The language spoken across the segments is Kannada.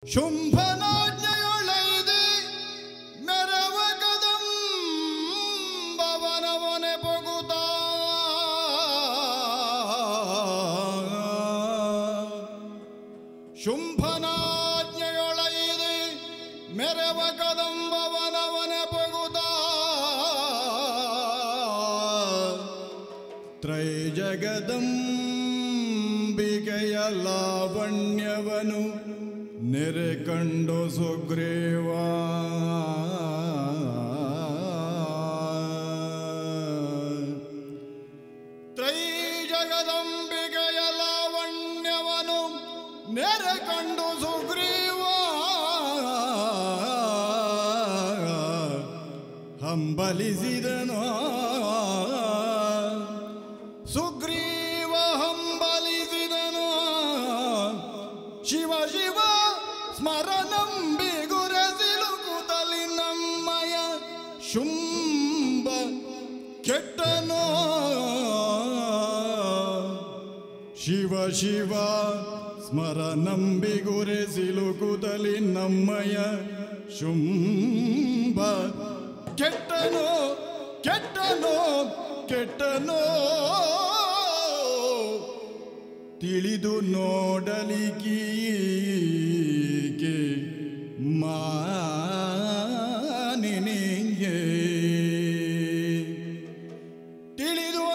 ಶುಂಭನಾಜ್ಞೆಯೊಳೈದೆ ಮೆರವ ಕದಂಬವನವನೆ ಬಗುತ ಶುಂಭನಾಜ್ಞೆಯೊಳೈದೆ ಮೆರವ ಕದಂಬವನವನೆ ಬಗುತ ತ್ರೈಜಗದಂಬಿಕೆಯ ಲಾವಣ್ಯವನು ನೆರೆ ಕಂಡು ಸುಗ್ರೀವ ತ್ರೈಜಗದಂಬಿಕೆಯ ಲಾವಣ್ಯವನು ನೆರೆ ಕಂಡು ಸುಗ್ರೀವ ಹಂಬಲಿಸಿದನು ಸುಗ್ರೀವ ಹಂಬಲಿಸಿದನು ಶಿವ ಶಿವ ಸ್ಮರಣಂಬಿ ಗುರಸಿಲುಕುತಲಿ ನಮ್ಮಯ ಶುಂಭ ಕೆಟ್ಟನೋ ಶಿವ ಶಿವ ಸ್ಮರಣಂಬಿ ಗುರೆಸಿಲುಕುತಲಿ ನಮ್ಮಯ ಶುಂಭ ಕೆಟ್ಟನೋ ಕೆಟ್ಟನೋ ಕೆಟ್ಟನೋ ತಿಳಿದು ನೋಡಲಿಕೀಗೆ ಮಾನಿನಿಗೆ ತಿಳಿದು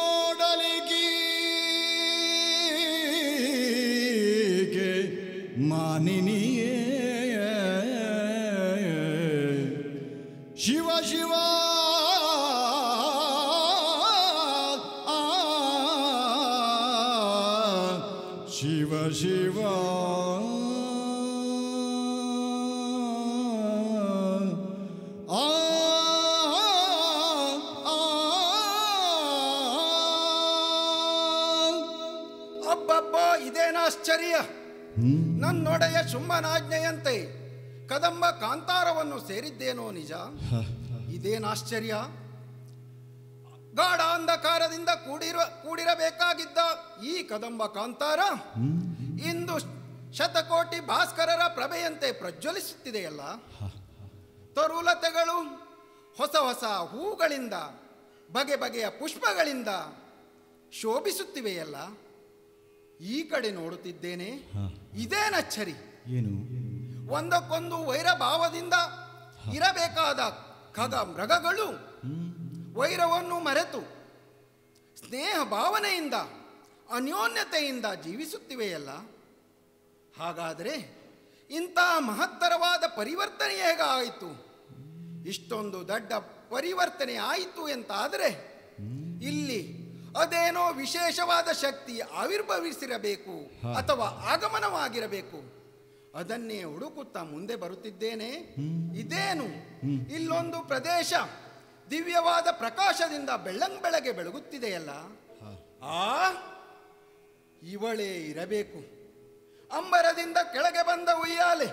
ನೋಡಲಿಕೀಗೆ ಮಾನಿನಿಯೇ ಶಿವ ಶಿವ ಶಿವ ಶಿವ ಆ ಅಬ್ಬಬ್ಬ ಇದೇನಾಶ್ಚರ್ಯ ನನ್ನೊಡೆಯ ಶುಂಭನಾಜ್ಞೆಯಂತೆ ಕದಂಬ ಕಾಂತಾರವನ್ನು ಸೇರಿದ್ದೇನೋ ನಿಜ ಇದೇನಾಶ್ಚರ್ಯ ಗಾಢ ಅಂಧಕಾರದಿಂದ ಕೂಡಿರುವ ಕೂಡಿರಬೇಕಾಗಿದ್ದ ಈ ಕದಂಬ ಕಾಂತಾರ ಇಂದು ಶತಕೋಟಿ ಭಾಸ್ಕರರ ಪ್ರಭೆಯಂತೆ ಪ್ರಜ್ವಲಿಸುತ್ತಿದೆಯಲ್ಲ ತರುಲತೆಗಳು ಹೊಸ ಹೊಸ ಹೂಗಳಿಂದ ಬಗೆ ಬಗೆಯ ಪುಷ್ಪಗಳಿಂದ ಶೋಭಿಸುತ್ತಿವೆಯಲ್ಲ ಈ ಕಡೆ ನೋಡುತ್ತಿದ್ದೇನೆ ಇದೇನಚ್ಚರಿ ಏನು ಒಂದಕ್ಕೊಂದು ವೈರಭಾವದಿಂದ ಇರಬೇಕಾದ ಖಗ ಮೃಗಗಳು ವೈರವನ್ನು ಮರೆತು ಸ್ನೇಹ ಭಾವನೆಯಿಂದ ಅನ್ಯೋನ್ಯತೆಯಿಂದ ಜೀವಿಸುತ್ತಿವೆಯಲ್ಲ ಹಾಗಾದರೆ ಇಂಥ ಮಹತ್ತರವಾದ ಪರಿವರ್ತನೆ ಹೇಗಾಯಿತು ಇಷ್ಟೊಂದು ದೊಡ್ಡ ಪರಿವರ್ತನೆ ಆಯಿತು ಎಂತಾದರೆ ಇಲ್ಲಿ ಅದೇನೋ ವಿಶೇಷವಾದ ಶಕ್ತಿ ಆವಿರ್ಭವಿಸಿರಬೇಕು ಅಥವಾ ಆಗಮನವಾಗಿರಬೇಕು ಅದನ್ನೇ ಹುಡುಕುತ್ತಾ ಮುಂದೆ ಬರುತ್ತಿದ್ದೇನೆ ಇದೇನು ಇಲ್ಲೊಂದು ಪ್ರದೇಶ ದಿವ್ಯವಾದ ಪ್ರಕಾಶದಿಂದ ಬೆಳ್ಳಂಗ್ ಬೆಳಗ್ಗೆ ಬೆಳಗುತ್ತಿದೆಯಲ್ಲ ಆ ಇವಳೇ ಇರಬೇಕು ಅಂಬರದಿಂದ ಕೆಳಗೆ ಬಂದ ಉಯ್ಯಾಲೆ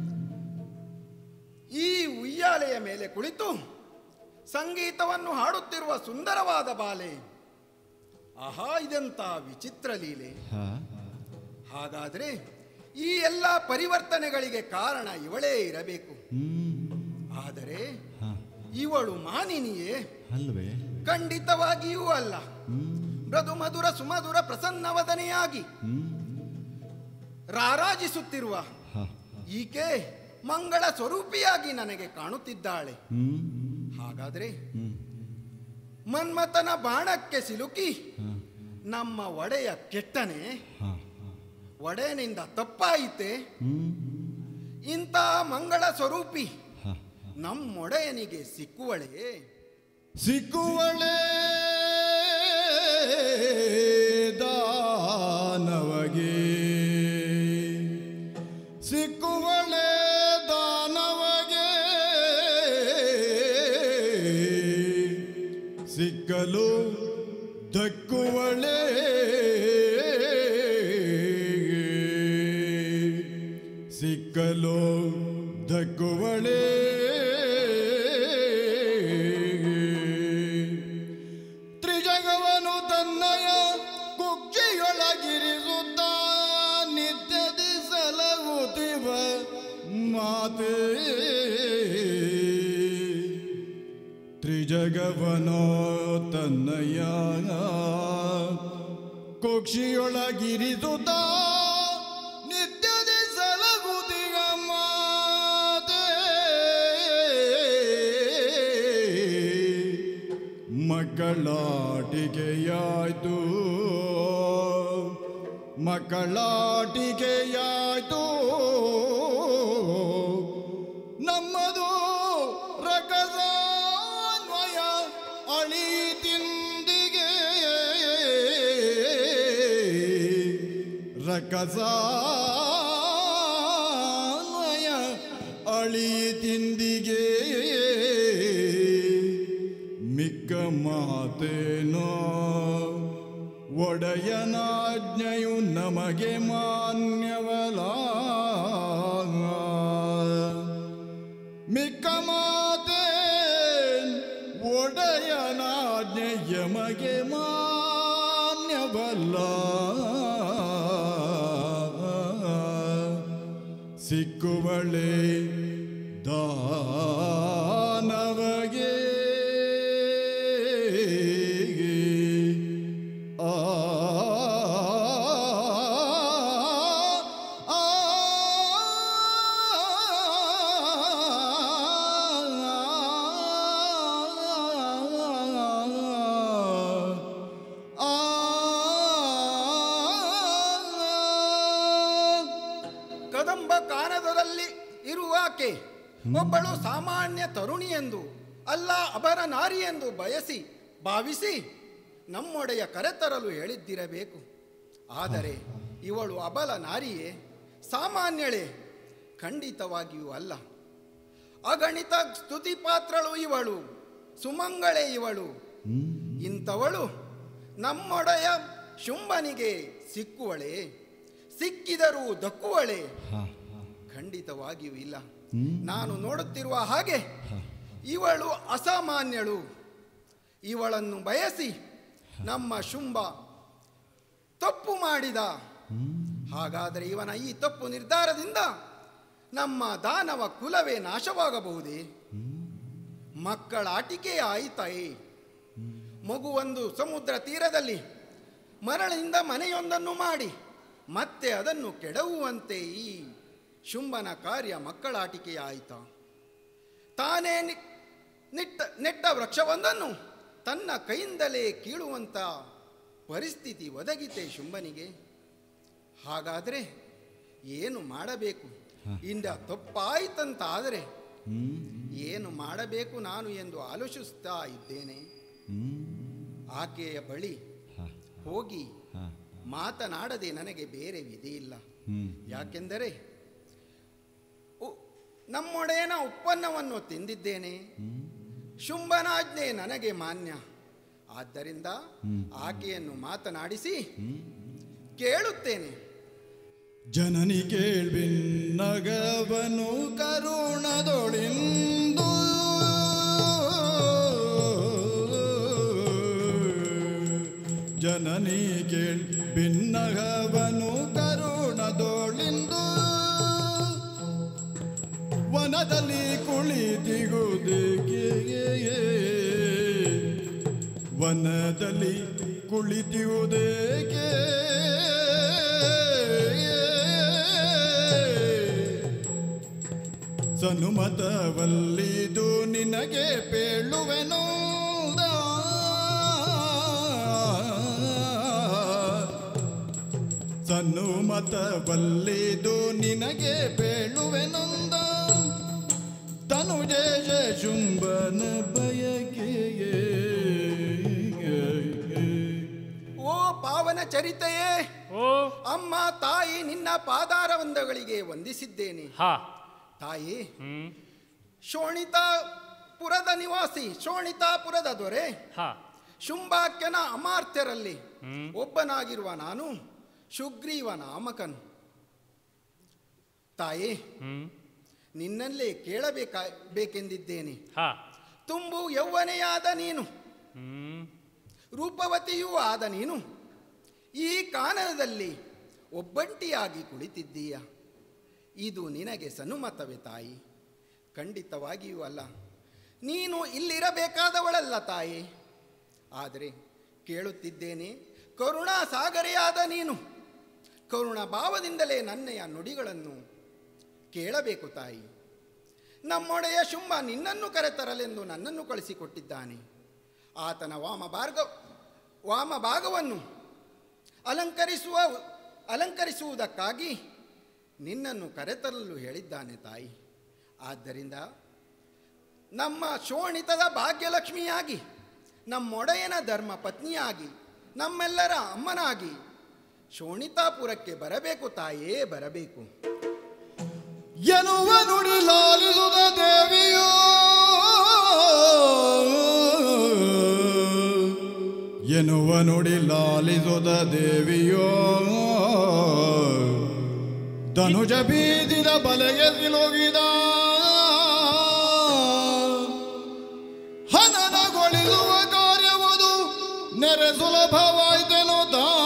ಈ ಉಯ್ಯಾಲೆಯ ಮೇಲೆ ಕುಳಿತು ಸಂಗೀತವನ್ನು ಹಾಡುತ್ತಿರುವ ಸುಂದರವಾದ ಬಾಲೆ ಆಹಾ ಇದೆಂತ ವಿಚಿತ್ರ ಲೀಲೆ ಹಾಗಾದರೆ ಈ ಎಲ್ಲ ಪರಿವರ್ತನೆಗಳಿಗೆ ಕಾರಣ ಇವಳೇ ಇರಬೇಕು ಆದರೆ ಇವಳು ಮಾನಿನಿಯೇ ಅಲ್ವೇ ಖಂಡಿತವಾಗಿಯೂ ಅಲ್ಲ ಮೃದು ಮಧುರ ಸುಮಧುರ ಪ್ರಸನ್ನವದನೆಯಾಗಿ ರಾರಾಜಿಸುತ್ತಿರುವ ಈಕೆ ಮಂಗಳ ಸ್ವರೂಪಿಯಾಗಿ ನನಗೆ ಕಾಣುತ್ತಿದ್ದಾಳೆ ಹಾಗಾದರೆ ಮನ್ಮಥನ ಬಾಣಕ್ಕೆ ಸಿಲುಕಿ ನಮ್ಮ ಒಡೆಯ ಕೆಟ್ಟನೆ ಒಡೆಯನಿಂದ ತಪ್ಪಾಯಿತೆ ಇಂಥ ಮಂಗಳ ಸ್ವರೂಪಿ ನಮ್ಮೊಡೆಯನಿಗೆ ಸಿಕ್ಕುವಳೇ ಸಿಕ್ಕುವಳೆ ದಾನವಗೆ ಸಿಕ್ಕುವಳೆ ದಾನವಗೆ ಸಿಕ್ಕಲು ದಕ್ಕುವಳೆ ಸಿಕ್ಕಲು ದಕ್ಕುವಳೆ ತ್ರಿಜಗವನು ತನ್ನಯ ಕುಕ್ಷಿಯೊಳಗಿರಿಸುತ್ತ ನಿತ್ಯದಿ ಸಲಗುತ್ತಿವ ಮಾತೆ ತ್ರಿಜಗವನೋ ತನ್ನಯ್ಯ ಕುಕ್ಷಿಯೊಳಗಿರಿಸುತ್ತ ನಿತ್ಯದಿ ಸಲಗುದಿಗ ಮಾತೆ ಮಕ್ಕಳಾಟಿಕೆಯಾಯ್ತು ಮಕ್ಕಳಾಟಿಕೆಯಾಯ್ತು ನಮ್ಮದು ರಕಸಾನ್ವಯ ಅಳಿತಿಂದಿಗೆ ರಕಸಾನ್ವಯ ಅಳಿತಿಂದಿಗೆ ಮಿಕ್ಕ ಮಾತೇನೋ ಒಡೆಯನಾಜ್ಞೆಯು ನಮಗೆ ಮಾನ್ಯವಲ ಮಿಕ್ಕ ಮಾತೆ ಒಡೆಯನಾಜ್ಞೆ ಯಮಗೆ ಮಾನ್ಯವಲ್ಲ ಸಿಕ್ಕುವಳೆ ದಾನವಗೆ ಆ ಆ ಕದಂಬ ಕಾನದದಲ್ಲಿ ಇರುವಾಕೆ ಒಬ್ಬಳು ಸಾಮಾನ್ಯ ತರುಣಿ ಎಂದು ಅಲ್ಲ ಅಬರ ನಾರಿ ಎಂದು ಬಯಸಿ ಭಾವಿಸಿ ನಮ್ಮೊಡೆಯ ಕರೆತರಲು ಹೇಳಿದ್ದಿರಬೇಕು ಆದರೆ ಇವಳು ಅಬಲ ನಾರಿಯೇ ಸಾಮಾನ್ಯಳೇ ಖಂಡಿತವಾಗಿಯೂ ಅಲ್ಲ ಅಗಣಿತ ಸ್ತುತಿ ಪಾತ್ರಳು ಇವಳು ಸುಮಂಗಳೇ ಇವಳು ಇಂಥವಳು ನಮ್ಮೊಡೆಯ ಶುಂಭನಿಗೆ ಸಿಕ್ಕುವಳೆ ಸಿಕ್ಕಿದರೂ ದಕ್ಕುವಳೆ ಖಂಡಿತವಾಗಿಯೂ ಇಲ್ಲ ನಾನು ನೋಡುತ್ತಿರುವ ಹಾಗೆ ಇವಳು ಅಸಾಮಾನ್ಯಳು ಇವಳನ್ನು ಬಯಸಿ ನಮ್ಮ ಶುಂಭ ತಪ್ಪು ಮಾಡಿದ ಹಾಗಾದರೆ ಇವನ ಈ ತಪ್ಪು ನಿರ್ಧಾರದಿಂದ ನಮ್ಮ ದಾನವ ಕುಲವೇ ನಾಶವಾಗಬಹುದೇ ಮಕ್ಕಳ ಆಟಿಕೆ ಆಯಿತಾಯೇ ಮಗುವೊಂದು ಸಮುದ್ರ ತೀರದಲ್ಲಿ ಮರಳಿನಿಂದ ಮನೆಯೊಂದನ್ನು ಮಾಡಿ ಮತ್ತೆ ಅದನ್ನು ಕೆಡವುವಂತೆ ಈ ಶುಂಭನ ಕಾರ್ಯ ಮಕ್ಕಳಾಟಿಕೆ ಆಯಿತಾ ತಾನೇ ನಿ- ನಿಟ್ಟ ನೆಟ್ಟ ವೃಕ್ಷವೊಂದನ್ನು ತನ್ನ ಕೈಯಿಂದಲೇ ಕೀಳುವಂಥ ಪರಿಸ್ಥಿತಿ ಒದಗಿತೆ ಶುಂಭನಿಗೆ ಹಾಗಾದರೆ ಏನು ಮಾಡಬೇಕು ಇಂದ ತಪ್ಪಾಯಿತಂತಾದರೆ ಏನು ಮಾಡಬೇಕು ನಾನು ಎಂದು ಆಲೋಚಿಸ್ತಾ ಇದ್ದೇನೆ ಆಕೆಯ ಬಳಿ ಹೋಗಿ ಮಾತನಾಡದೆ ನನಗೆ ಬೇರೆ ವಿಧಿ ಇಲ್ಲ ಯಾಕೆಂದರೆ ಉ- ನಮ್ಮೊಡೆಯನ ಉತ್ಪನ್ನವನ್ನು ತಿಂದಿದ್ದೇನೆ ಶುಂಭನಾಜ್ಞೆ ನನಗೆ ಮಾನ್ಯ ಆದ್ದರಿಂದ ಆಕೆಯನ್ನು ಮಾತನಾಡಿಸಿ ಕೇಳುತ್ತೇನೆ ಜನನಿ ಕೇಳ್ಬಿನ್ನಗವನು ಕರುಣದೊಳಿಂದು ಜನನಿ ಕೇಳ್ಬಿನ್ನಗವನು ಕರುಣದೊಳಿಂದು ವನದಲ್ಲಿ ಕುಳಿತಿಗುವುದೇಕೆ ವನದಲ್ಲಿ ಕುಳಿತಿಯುವುದೇಕೆ ಸನುಮತವಲ್ಲಿದು ನಿನಗೆ ಪೇಳುವೆನು ಸನ್ನುಮತವಲ್ಲಿದು ನಿನಗೆ ಪೇಳುವೆನೊಂದ ತನುಜೇಶ ಶುಂಭನ ಬಯಕೆಯೇ ಓ ಪಾವನ ಚರಿತೆಯೇ ಓ ಅಮ್ಮ ತಾಯಿ ನಿನ್ನ ಪಾದಾರವಂದಗಳಿಗೆ ವಂದಿಸಿದ್ದೇನೆ ಹಾ ತಾಯಿ ಹ್ಮ್ ಶೋಣಿತಾಪುರದ ನಿವಾಸಿ ಶೋಣಿತಾಪುರದ ದೊರೆ ಹಾ ಶುಂಭಾಕ್ಯನ ಅಮಾರ್ತ್ಯರಲ್ಲಿ ಹ್ಮ್. ಒಬ್ಬನಾಗಿರುವ ನಾನು ಶುಗ್ರೀವ ನಾಮಕನು ತಾಯಿ ಹ್ಮ್ ನಿನ್ನಲ್ಲೇ ಕೇಳಬೇಕಾ ಬೇಕೆಂದಿದ್ದೇನೆ ಹಾ ತುಂಬು ಯೌವನೆಯಾದ ನೀನು ಹ್ಮ್ ರೂಪವತಿಯೂ ಆದ ನೀನು ಈ ಕಾನನದಲ್ಲಿ ಒಬ್ಬಂಟಿಯಾಗಿ ಕುಳಿತಿದ್ದೀಯ ಇದು ನಿನಗೆ ಸನುಮತವೇ ತಾಯಿ ಖಂಡಿತವಾಗಿಯೂ ಅಲ್ಲ ನೀನು ಇಲ್ಲಿರಬೇಕಾದವಳಲ್ಲ ತಾಯಿ ಆದರೆ ಕೇಳುತ್ತಿದ್ದೇನೆ ಕರುಣಾ ಸಾಗರೆಯಾದ ನೀನು ಕರುಣಾ ಭಾವದಿಂದಲೇ ನನ್ನೆಯ ನುಡಿಗಳನ್ನು ಕೇಳಬೇಕು ತಾಯಿ ನಮ್ಮೊಡೆಯ ಶುಂಭ ನಿನ್ನನ್ನು ಕರೆತರಲೆಂದು ನನ್ನನ್ನು ಕಳಿಸಿಕೊಟ್ಟಿದ್ದಾನೆ ಆತನ ವಾಮ ಭಾರ್ಗ ವಾಮ ಭಾಗವನ್ನು ಅಲಂಕರಿಸುವ ಅಲಂಕರಿಸುವುದಕ್ಕಾಗಿ ನಿನ್ನನ್ನು ಕರೆತರಲು ಹೇಳಿದ್ದಾನೆ ತಾಯಿ ಆದ್ದರಿಂದ ನಮ್ಮ ಶೋಣಿತದ ಭಾಗ್ಯಲಕ್ಷ್ಮಿಯಾಗಿ ನಮ್ಮೊಡೆಯನ ಧರ್ಮ ಪತ್ನಿಯಾಗಿ ನಮ್ಮೆಲ್ಲರ ಅಮ್ಮನಾಗಿ ಶೋಣಿತಾಪುರಕ್ಕೆ ಬರಬೇಕು ತಾಯೇ ಬರಬೇಕು ಎನ್ನುವ ನುಡಿ ಲಾಲಿಸುದ ದೇವಿಯೋ ಎನ್ನುವ ನುಡಿ ಲಾಲಿಸುದ ದೇವಿಯೋ ಧನುಜ ಬೀದಿದ ಬಲೆಗೆ ಸಿಲುಗಿದ ಹನನಗೊಳಿಸುವ ಕಾರ್ಯವದು ನೆರೆ ಸುಲಭವಾಯ್ತೆನು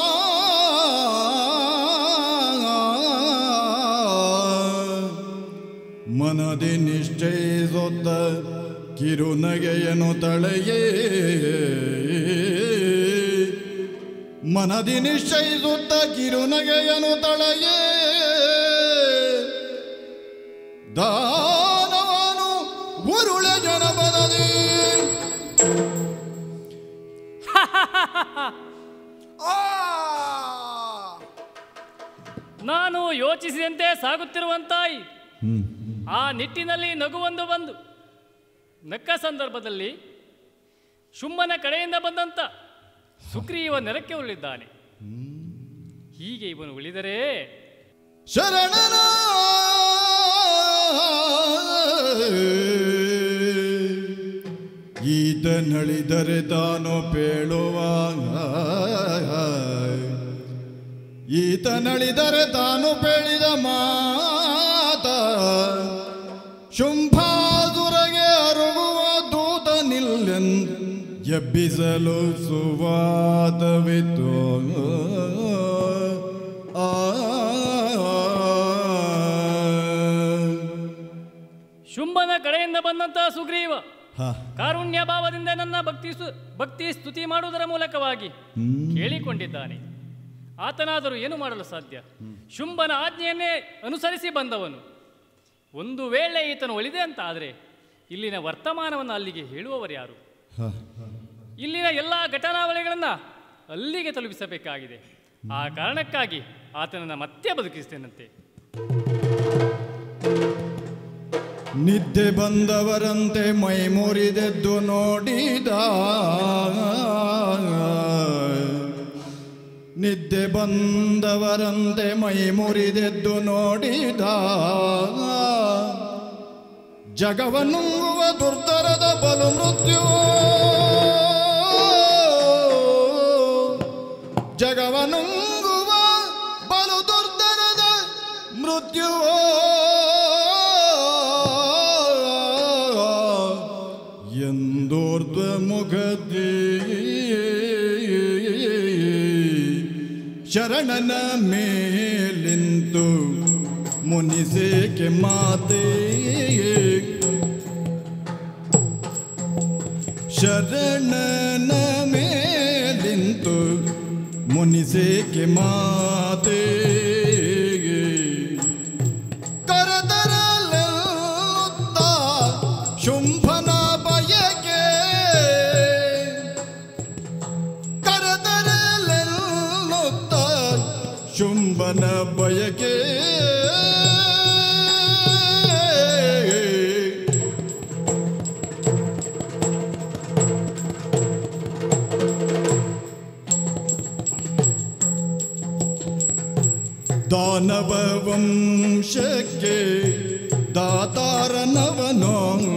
ಮನದಿ ನಿಶ್ಚಯಿಸೊದ್ದ ಕಿರುನಗೆಯನು ತಳೆಯೇ ಮನದಿ ನಿಶ್ಚಯಿಸುತ್ತ ಕಿರುನಗೆಯನು ತಳೆಯೇ ದಾನವನು ಉರುಳ ಜನಪದದಿ ಆ ನಾನು ಯೋಚಿಸಿದಂತೆ ಸಾಗುತ್ತಿರುವಂತಾಯಿ ಆ ನಿಟ್ಟಿನಲ್ಲಿ ನಗುವೊಂದು ಬಂದು ನಕ್ಕ ಸಂದರ್ಭದಲ್ಲಿ ಶುಂಭನ ಕಡೆಯಿಂದ ಬಂದಂತ ಸುಗ್ರೀವ ನೆಲಕ್ಕೆ ಉಳಿದಿದ್ದಾನೆ ಹೀಗೆ ಇವನು ಉಳಿದರೆ ಶರಣನ ಈತ ನಳಿದರೆ ತಾನು ಪೇಳುವ ಈತ ನಳಿದರೆ ತಾನು ಪೇಳಿದ ಮಾತ ಶುಂಭಾದುರಗೆ ಅರುಗುವ ದೂತ ನಿಲ್ಲೆನ್ ಎಬ್ಬಿಸಲು ಸುವಾದವಿತ್ತು ಆ ಶುಂಭನ ಕಡೆಯಿಂದ ಬಂದಂತಹ ಸುಗ್ರೀವ ಹ. ಕಾರುಣ್ಯ ಭಾವದಿಂದ ನನ್ನ ಭಕ್ತಿ ಸು- ಭಕ್ತಿ ಸ್ತುತಿ ಮಾಡುವುದರ ಮೂಲಕವಾಗಿ ಕೇಳಿಕೊಂಡಿದ್ದಾನೆ ಆತನಾದರೂ ಏನು ಮಾಡಲು ಸಾಧ್ಯ ಶುಂಭನ ಆಜ್ಞೆಯನ್ನೇ ಅನುಸರಿಸಿ ಬಂದವನು ಒಂದು ವೇಳೆ ಈತನು ಒಲಿದೆ ಅಂತ ಆದರೆ ಇಲ್ಲಿನ ವರ್ತಮಾನವನ್ನು ಅಲ್ಲಿಗೆ ಹೇಳುವವರು ಯಾರು ಇಲ್ಲಿನ ಎಲ್ಲ ಘಟನಾವಳಿಗಳನ್ನು ಅಲ್ಲಿಗೆ ತಲುಪಿಸಬೇಕಾಗಿದೆ ಆ ಕಾರಣಕ್ಕಾಗಿ ಆತನನ್ನು ಮತ್ತೆ ಬದುಕಿಸ್ತೇನಂತೆ ನಿದ್ದೆ ಬಂದವರಂತೆ ಮೈ ಮುರಿದೆದ್ದು ನೋಡಿದ ನಿದ್ದೆ ಬಂದವರಂತೆ ಮೈ ಮುರಿದೆದ್ದು ನೋಡಿದ ಜಗವನ್ನುಂಗುವ ದುರ್ದರದ ಬಲು ಮೃತ್ಯು ಜಗವನುಂಗುವ ಬಲು ದುರ್ದರದ ಮೃತ್ಯುವೋ ಎಂದೋರ್ಧ್ವ ಮುಖದಿ ಶರಣನ ಮೇಲಿಂತು ಮುನಿಸೇಕೆ ಮಾತೆ ಶರಣನ ಮೇಲಿಂತು ಮುನಿಸೇಕೆ ಮಾತೆ ಕರೆದರಲೆಲ್ಲುತ್ತ ಶುಂಭನ ಬಯಕೆ ಕರೆದರಲೆಲ್ಲುತ್ತ ಶುಂಭನ ಬಯಕೆ ದಾನವ ವಂಶಕ್ಕೆ ದಾತಾರನವನೋ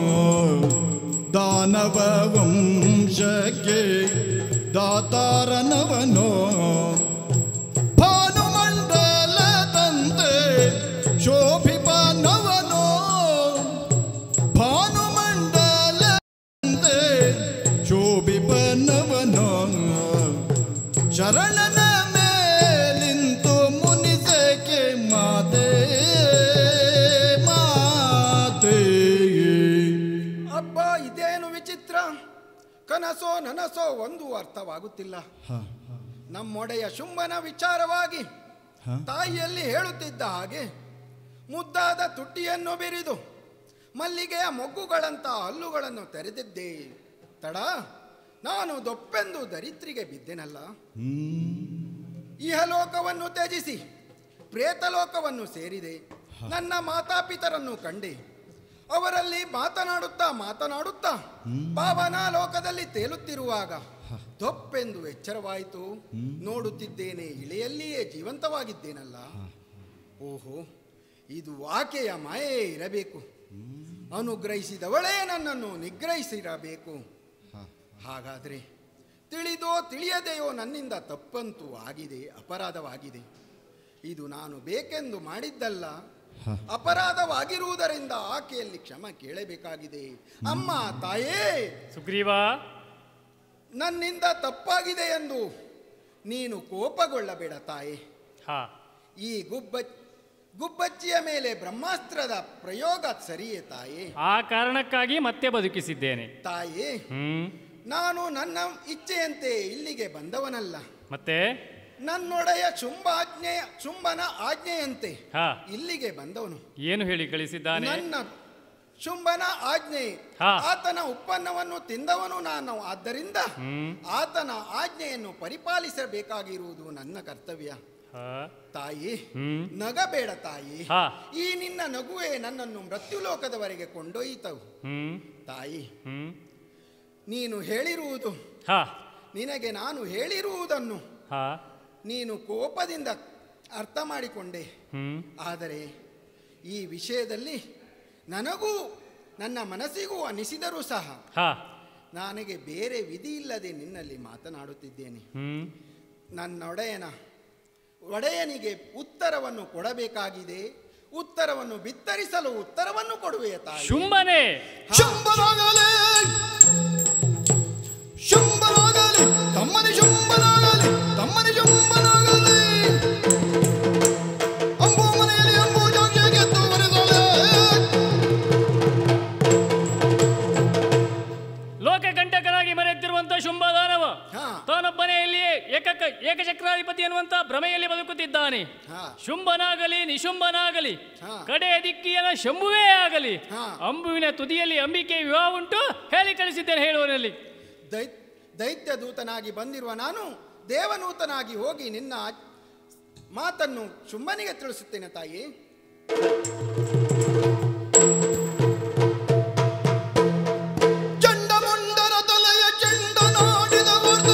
ದಾನವ ವಂಶಕ್ಕೆ ದಾತಾರನವನೋ ಭಾನುಮಂಡಲ ತಂತೆ ಶೋಭಿಪನವನೋ ಭಾನುಮಂಡಲ ತಂತೆ ಶೋಭಿಪನವನೋ ಶರಣನ ಮೇಲಿಂತು ಮುನಿಸೇಕೆ ಮಾತೆ ಕನಸೋ ನನಸೋ ಒಂದು ಅರ್ಥವಾಗುತ್ತಿಲ್ಲ ನಮ್ಮೊಡೆಯ ಶುಂಭನ ವಿಚಾರವಾಗಿ ತಾಯಿಯಲ್ಲಿ ಹೇಳುತ್ತಿದ್ದ ಹಾಗೆ ಮುದ್ದಾದ ತುಟ್ಟಿಯನ್ನು ಬಿರಿದು ಮಲ್ಲಿಗೆಯ ಮೊಗ್ಗುಗಳಂತ ಹಲ್ಲುಗಳನ್ನು ತೆರೆದಿದ್ದೆ ತಡ ನಾನು ದೊಪ್ಪೆಂದು ದರಿದ್ರಿಗೆ ಬಿದ್ದೆನಲ್ಲ ಇಹಲೋಕವನ್ನು ತ್ಯಜಿಸಿ ಪ್ರೇತಲೋಕವನ್ನು ಸೇರಿದೆ ನನ್ನ ಮಾತಾಪಿತರನ್ನು ಕಂಡೆ ಅವರಲ್ಲಿ ಮಾತನಾಡುತ್ತಾ ಮಾತನಾಡುತ್ತಾ ಪಾವನ ಲೋಕದಲ್ಲಿ ತೇಲುತ್ತಿರುವಾಗ ದೊಪ್ಪೆಂದು ಎಚ್ಚರವಾಯಿತು ನೋಡುತ್ತಿದ್ದೇನೆ ಇಳೆಯಲ್ಲಿಯೇ ಜೀವಂತವಾಗಿದ್ದೇನಲ್ಲ ಓಹೋ ಇದು ಆಕೆಯ ಮಾಯೇ ಇರಬೇಕು ಅನುಗ್ರಹಿಸಿದವಳೇ ನನ್ನನ್ನು ನಿಗ್ರಹಿಸಿರಬೇಕು ಹಾಗಾದರೆ ತಿಳಿದೋ ತಿಳಿಯದೆಯೋ ನನ್ನಿಂದ ತಪ್ಪಂತೂ ಆಗಿದೆ ಅಪರಾಧವಾಗಿದೆ ಇದು ನಾನು ಬೇಕೆಂದು ಮಾಡಿದ್ದಲ್ಲ ಅಪರಾಧವಾಗಿರುವುದರಿಂದ ಆಕೆಯಲ್ಲಿ ಕ್ಷಮ ಕೇಳಬೇಕಾಗಿದೆ ಅಮ್ಮ ತಾಯೇ ಸುಗ್ರೀವ ನನ್ನಿಂದ ತಪ್ಪಾಗಿದೆ ಎಂದು ನೀನು ಕೋಪಗೊಳ್ಳಬೇಡ ತಾಯೇ ಹಾ ಈ ಗುಬ್ಬ ಗುಬ್ಬಚ್ಚಿಯ ಮೇಲೆ ಬ್ರಹ್ಮಾಸ್ತ್ರದ ಪ್ರಯೋಗ ಸರಿಯೇ ತಾಯೇ ಆ ಕಾರಣಕ್ಕಾಗಿ ಮತ್ತೆ ಬದುಕಿಸಿದ್ದೇನೆ ತಾಯೇ ಹ್ಮ್ ನಾನು ನನ್ನ ಇಚ್ಛೆಯಂತೆ ಇಲ್ಲಿಗೆ ಬಂದವನಲ್ಲ ಮತ್ತೆ ನನ್ನೊಡೆಯ ಶುಂಭಾಜ್ಞೆಯ ಶುಂಭನ ಆಜ್ಞೆಯಂತೆ ಹಾ ಇಲ್ಲಿಗೆ ಬಂದವನು ಏನು ಹೇಳಿ ಕಳಿಸಿದ್ದಾನೆ ನನ್ನ ಶುಂಭನ ಆಜ್ಞೆ ಹಾ. ಆತನ ಉತ್ಪನ್ನವನ್ನು ತಿಂದವನು ನಾನು ಆದ್ದರಿಂದ ಹ್ಮ್ ಆತನ ಆಜ್ಞೆಯನ್ನು ಪರಿಪಾಲಿಸಬೇಕಾಗಿರುವುದು ನನ್ನ ಕರ್ತವ್ಯ ಹಾ ತಾಯಿ ಹ್ಮ್ ನಗಬೇಡ ತಾಯಿ ಹಾ ಈ ನಿನ್ನ ನಗುವೆ ನನ್ನನ್ನು ಮೃತ್ಯುಲೋಕದವರೆಗೆ ಕೊಂಡೊಯ್ತವು ಹ್ಮ್ ತಾಯಿ ಹ್ಮ್ ನೀನು ಹೇಳಿರುವುದು ಹಾ ನಿನಗೆ ನಾನು ಹೇಳಿರುವುದನ್ನು ಹಾ ನೀನು ಕೋಪದಿಂದ ಅರ್ಥ ಮಾಡಿಕೊಂಡೆ ಹ್ಮ್ ಆದರೆ ಈ ವಿಷಯದಲ್ಲಿ ನನಗೂ ನನ್ನ ಮನಸ್ಸಿಗೂ ಅನಿಸಿದರೂ ಸಹ ಹಾ ನನಗೆ ಬೇರೆ ವಿಧಿ ಇಲ್ಲದೆ ನಿನ್ನಲ್ಲಿ ಮಾತನಾಡುತ್ತಿದ್ದೇನೆ ಹ್ಮ್ ನನ್ನೊಡೆಯನ ಒಡೆಯನಿಗೆ ಉತ್ತರವನ್ನು ಕೊಡಬೇಕಾಗಿದೆ ಉತ್ತರವನ್ನು ಬಿತ್ತರಿಸಲು ಉತ್ತರವನ್ನು ಕೊಡುವೆಯ ತಾಯಿ ಶುಂಭನೆ ಶುಂಭನಾಗಲಿ ಶುಂಭನಾಗಲಿ ತಮ್ಮನಿ ಶುಂಭನಾಗಲಿ ತಮ್ಮನಿ ಶುಂಭನಾಗಲಿ ಅಂಬು ಮನೆಯಲ್ಲಿ ಅಂಬು ಜೋಗಿಯ ಗೆದ್ದು ಬರೆದಲೆ ಲೋಕಕಂಟಕನಾಗಿ ಮರೆಯುತ್ತಿರುವಂತ ಶುಂಭದಾನವ ಹಾ. ತಾನೊಬ್ಬನೇ ಇಲ್ಲಿಯೇ ಏಕಕ ಏಕಚಕ್ರಾಧಿಪತಿ ಎನ್ನುವಂತ ಭ್ರಮೆಯಲ್ಲಿ ಬದುಕುತ್ತಿದ್ದಾನೆ ಹಾ. ಶುಂಭನಾಗಲಿ ನಿಶುಂಭನಾಗಲಿ ಹಾ. ಕಡೆಯ ದಿಕ್ಕಿಯನ ಶಂಭುವೇ ಆಗಲಿ ಹಾ. ಅಂಬುವಿನ ತುದಿಯಲ್ಲಿ ಅಂಬಿಕೆ ವಿವಾಹ ಉಂಟು ಹೇಳಿ ಕಳಿಸಿದ್ದೇನೆ ಹೇಳುವನಲ್ಲಿ ದೈ ದೈತ್ಯ ದೂತನಾಗಿ ಬಂದಿರುವ ನಾನು ದೇವನೂತನಾಗಿ ಹೋಗಿ ನಿನ್ನ ಆಚ್- ಮಾತನ್ನು ಶುಂಭನಿಗೆ ತಿಳಿಸುತ್ತೇನೆ ತಾಯಿ ಚಂಡಮುಂಡರ ತಲೆಯ ಚೆಂಡ ನಾಡಿದ ವರ್ಗ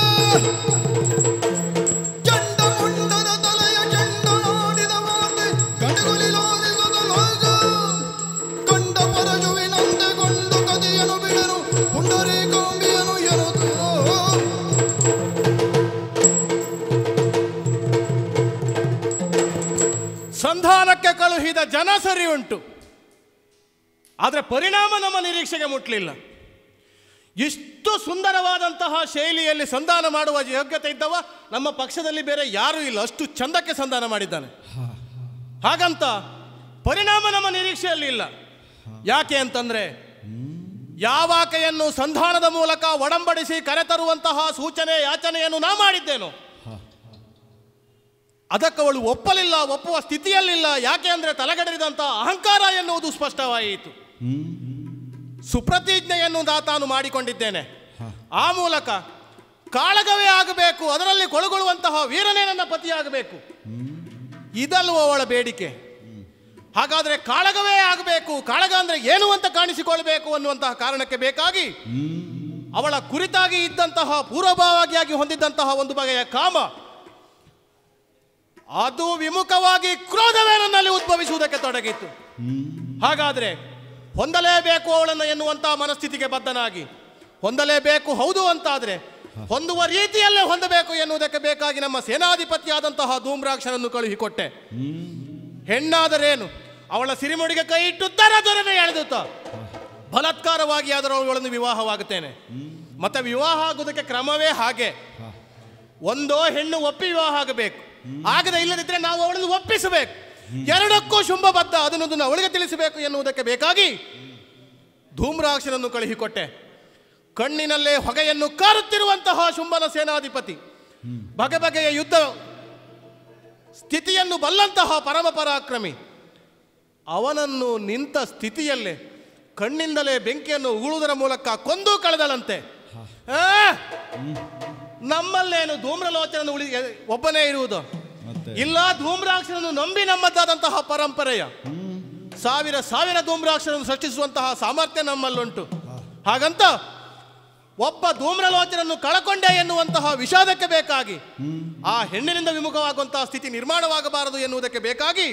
ಚಂಡಮುಂಡರ ತಲೆಯ ಚೆಂಡ ನಾಡಿದ ವಾರ್ತೆ ಗಡಗುಲಿಲೋದಿಸದ ಲೋಕ ಕಂಡ ಪರಜುವಿನಂತೆ ಗೊಂಡು ಕದಿಯನು ಬಿಡನು ಪುಂಡರಿ ಕೊಂಬಿಯನು ಎನುದು ಸಂಧಾನಕ್ಕೆ ಕಳುಹಿದ ಜನ ಸರಿ ಉಂಟು ಆದರೆ ಪರಿಣಾಮ ನಮ್ಮ ನಿರೀಕ್ಷೆಗೆ ಮುಟ್ಟಲಿಲ್ಲ ಇಷ್ಟು ಸುಂದರವಾದಂತಹ ಶೈಲಿಯಲ್ಲಿ ಸಂಧಾನ ಮಾಡುವ ಯೋಗ್ಯತೆ ಇದ್ದವ ನಮ್ಮ ಪಕ್ಷದಲ್ಲಿ ಬೇರೆ ಯಾರೂ ಇಲ್ಲ ಅಷ್ಟು ಚಂದಕ್ಕೆ ಸಂಧಾನ ಮಾಡಿದ್ದಾನೆ ಹಾಗಂತ ಪರಿಣಾಮ ನಮ್ಮ ನಿರೀಕ್ಷೆಯಲ್ಲಿ ಇಲ್ಲ ಯಾಕೆ ಅಂತಂದ್ರೆ ಯಾವಾಕೆಯನ್ನು ಸಂಧಾನದ ಮೂಲಕ ಒಡಂಬಡಿಸಿ ಕರೆತರುವಂತಹ ಸೂಚನೆ ಯಾಚನೆಯನ್ನು ನಾ ಮಾಡಿದ್ದೇನು ಅದಕ್ಕೆ ಅವಳು ಒಪ್ಪಲಿಲ್ಲ ಒಪ್ಪುವ ಸ್ಥಿತಿಯಲ್ಲಿಲ್ಲ ಯಾಕೆ ಅಂದರೆ ತಲೆಗಡರಿದಂಥ ಅಹಂಕಾರ ಎನ್ನುವುದು ಸ್ಪಷ್ಟವಾಯಿತು ಸುಪ್ರತಿಜ್ಞೆಯನ್ನು ನಾ ತಾನು ಮಾಡಿಕೊಂಡಿದ್ದೇನೆ ಆ ಮೂಲಕ ಕಾಳಗವೇ ಆಗಬೇಕು ಅದರಲ್ಲಿ ಕೊಳಗೊಳ್ಳುವಂತಹ ವೀರನೇ ನನ್ನ ಪತಿಯಾಗಬೇಕು ಇದಲ್ವ ಅವಳ ಬೇಡಿಕೆ ಹಾಗಾದರೆ ಕಾಳಗವೇ ಆಗಬೇಕು ಕಾಳಗ ಅಂದರೆ ಏನು ಅಂತ ಕಾಣಿಸಿಕೊಳ್ಬೇಕು ಅನ್ನುವಂತಹ ಕಾರಣಕ್ಕೆ ಬೇಕಾಗಿ ಅವಳ ಕುರಿತಾಗಿ ಇದ್ದಂತಹ ಪೂರ್ವಭಾವಿಯಾಗಿ ಹೊಂದಿದ್ದಂತಹ ಒಂದು ಬಗೆಯ ಕಾಮ ಅದು ವಿಮುಖವಾಗಿ ಕ್ರೋಧವೇ ನನ್ನಲ್ಲಿ ಉದ್ಭವಿಸುವುದಕ್ಕೆ ತೊಡಗಿತ್ತು ಹಾಗಾದ್ರೆ ಹೊಂದಲೇಬೇಕು ಅವಳನ್ನು ಎನ್ನುವಂತಹ ಮನಸ್ಥಿತಿಗೆ ಬದ್ಧನಾಗಿ ಹೊಂದಲೇಬೇಕು ಹೌದು ಅಂತಾದ್ರೆ ಹೊಂದುವ ರೀತಿಯಲ್ಲೇ ಹೊಂದಬೇಕು ಎನ್ನುವುದಕ್ಕೆ ಬೇಕಾಗಿ ನಮ್ಮ ಸೇನಾಧಿಪತಿಯಾದಂತಹ ಧೂಮ್ರಾಕ್ಷನನ್ನು ಕಳುಹಿಕೊಟ್ಟೆ ಹೆಣ್ಣಾದರೇನು ಅವಳ ಸಿರಿಮುಡಿಗೆ ಕೈ ಇಟ್ಟು ದರ ದೊರನೆ ಎಳೆದುತ್ತ ಬಲಾತ್ಕಾರವಾಗಿ ಆದರೂ ಅವಳನ್ನು ವಿವಾಹವಾಗುತ್ತೇನೆ ಮತ್ತೆ ವಿವಾಹ ಆಗುವುದಕ್ಕೆ ಕ್ರಮವೇ ಹಾಗೆ ಒಂದೋ ಹೆಣ್ಣು ಒಪ್ಪಿ ವಿವಾಹ ಆಗಬೇಕು ಆಗದೆ ಇಲ್ಲದಿದ್ದರೆ ನಾವು ಅವಳನ್ನು ಒಪ್ಪಿಸಬೇಕು ಎರಡಕ್ಕೂ ಶುಂಭಬದ್ಧ ಅದನ್ನೊಂದನ್ನು ಅವಳಿಗೆ ತಿಳಿಸಬೇಕು ಎನ್ನುವುದಕ್ಕೆ ಬೇಕಾಗಿ ಧೂಮ್ರಾಕ್ಷನನ್ನು ಕಳುಹಿಕೊಟ್ಟೆ ಕಣ್ಣಿನಲ್ಲೇ ಹೊಗೆಯನ್ನು ಕಾರುತ್ತಿರುವಂತಹ ಶುಂಭನ ಸೇನಾಧಿಪತಿ ಬಗೆ ಬಗೆಯ ಯುದ್ಧ ಸ್ಥಿತಿಯನ್ನು ಬಲ್ಲಂತಹ ಪರಮ ಪರಾಕ್ರಮಿ ಅವನನ್ನು ನಿಂತ ಸ್ಥಿತಿಯಲ್ಲೇ ಕಣ್ಣಿಂದಲೇ ಬೆಂಕಿಯನ್ನು ಉಗುಳುವುದರ ಮೂಲಕ ಕೊಂದು ಕಳೆದಳಂತೆ ಆ! ನಮ್ಮಲ್ಲೇನು ಧೂಮ್ರಲೋಚನ ಉಳಿ ಒಬ್ಬನೇ ಇರುವುದು ಮತ್ತೆ ಇಲ್ಲ ಧೂಮ್ರಾಕ್ಷರನ್ನು ನಂಬಿ ನಮ್ಮದಾದಂತಹ ಪರಂಪರೆಯ ಸಾವಿರ ಸಾವಿರ ಧೂಮ್ರಾಕ್ಷರನ್ನು ಸೃಷ್ಟಿಸುವಂತಹ ಸಾಮರ್ಥ್ಯ ನಮ್ಮಲ್ಲುಂಟು ಹಾಗಂತ ಒಬ್ಬ ಧೂಮ್ರಲೋಚನನ್ನು ಕಳಕೊಂಡೆ ಎನ್ನುವಂತಹ ವಿಷಾದಕ್ಕೆ ಬೇಕಾಗಿ ಆ ಹೆಣ್ಣಿನಿಂದ ವಿಮುಖವಾಗುವಂತಹ ಸ್ಥಿತಿ ನಿರ್ಮಾಣವಾಗಬಾರದು ಎನ್ನುವುದಕ್ಕೆ ಬೇಕಾಗಿ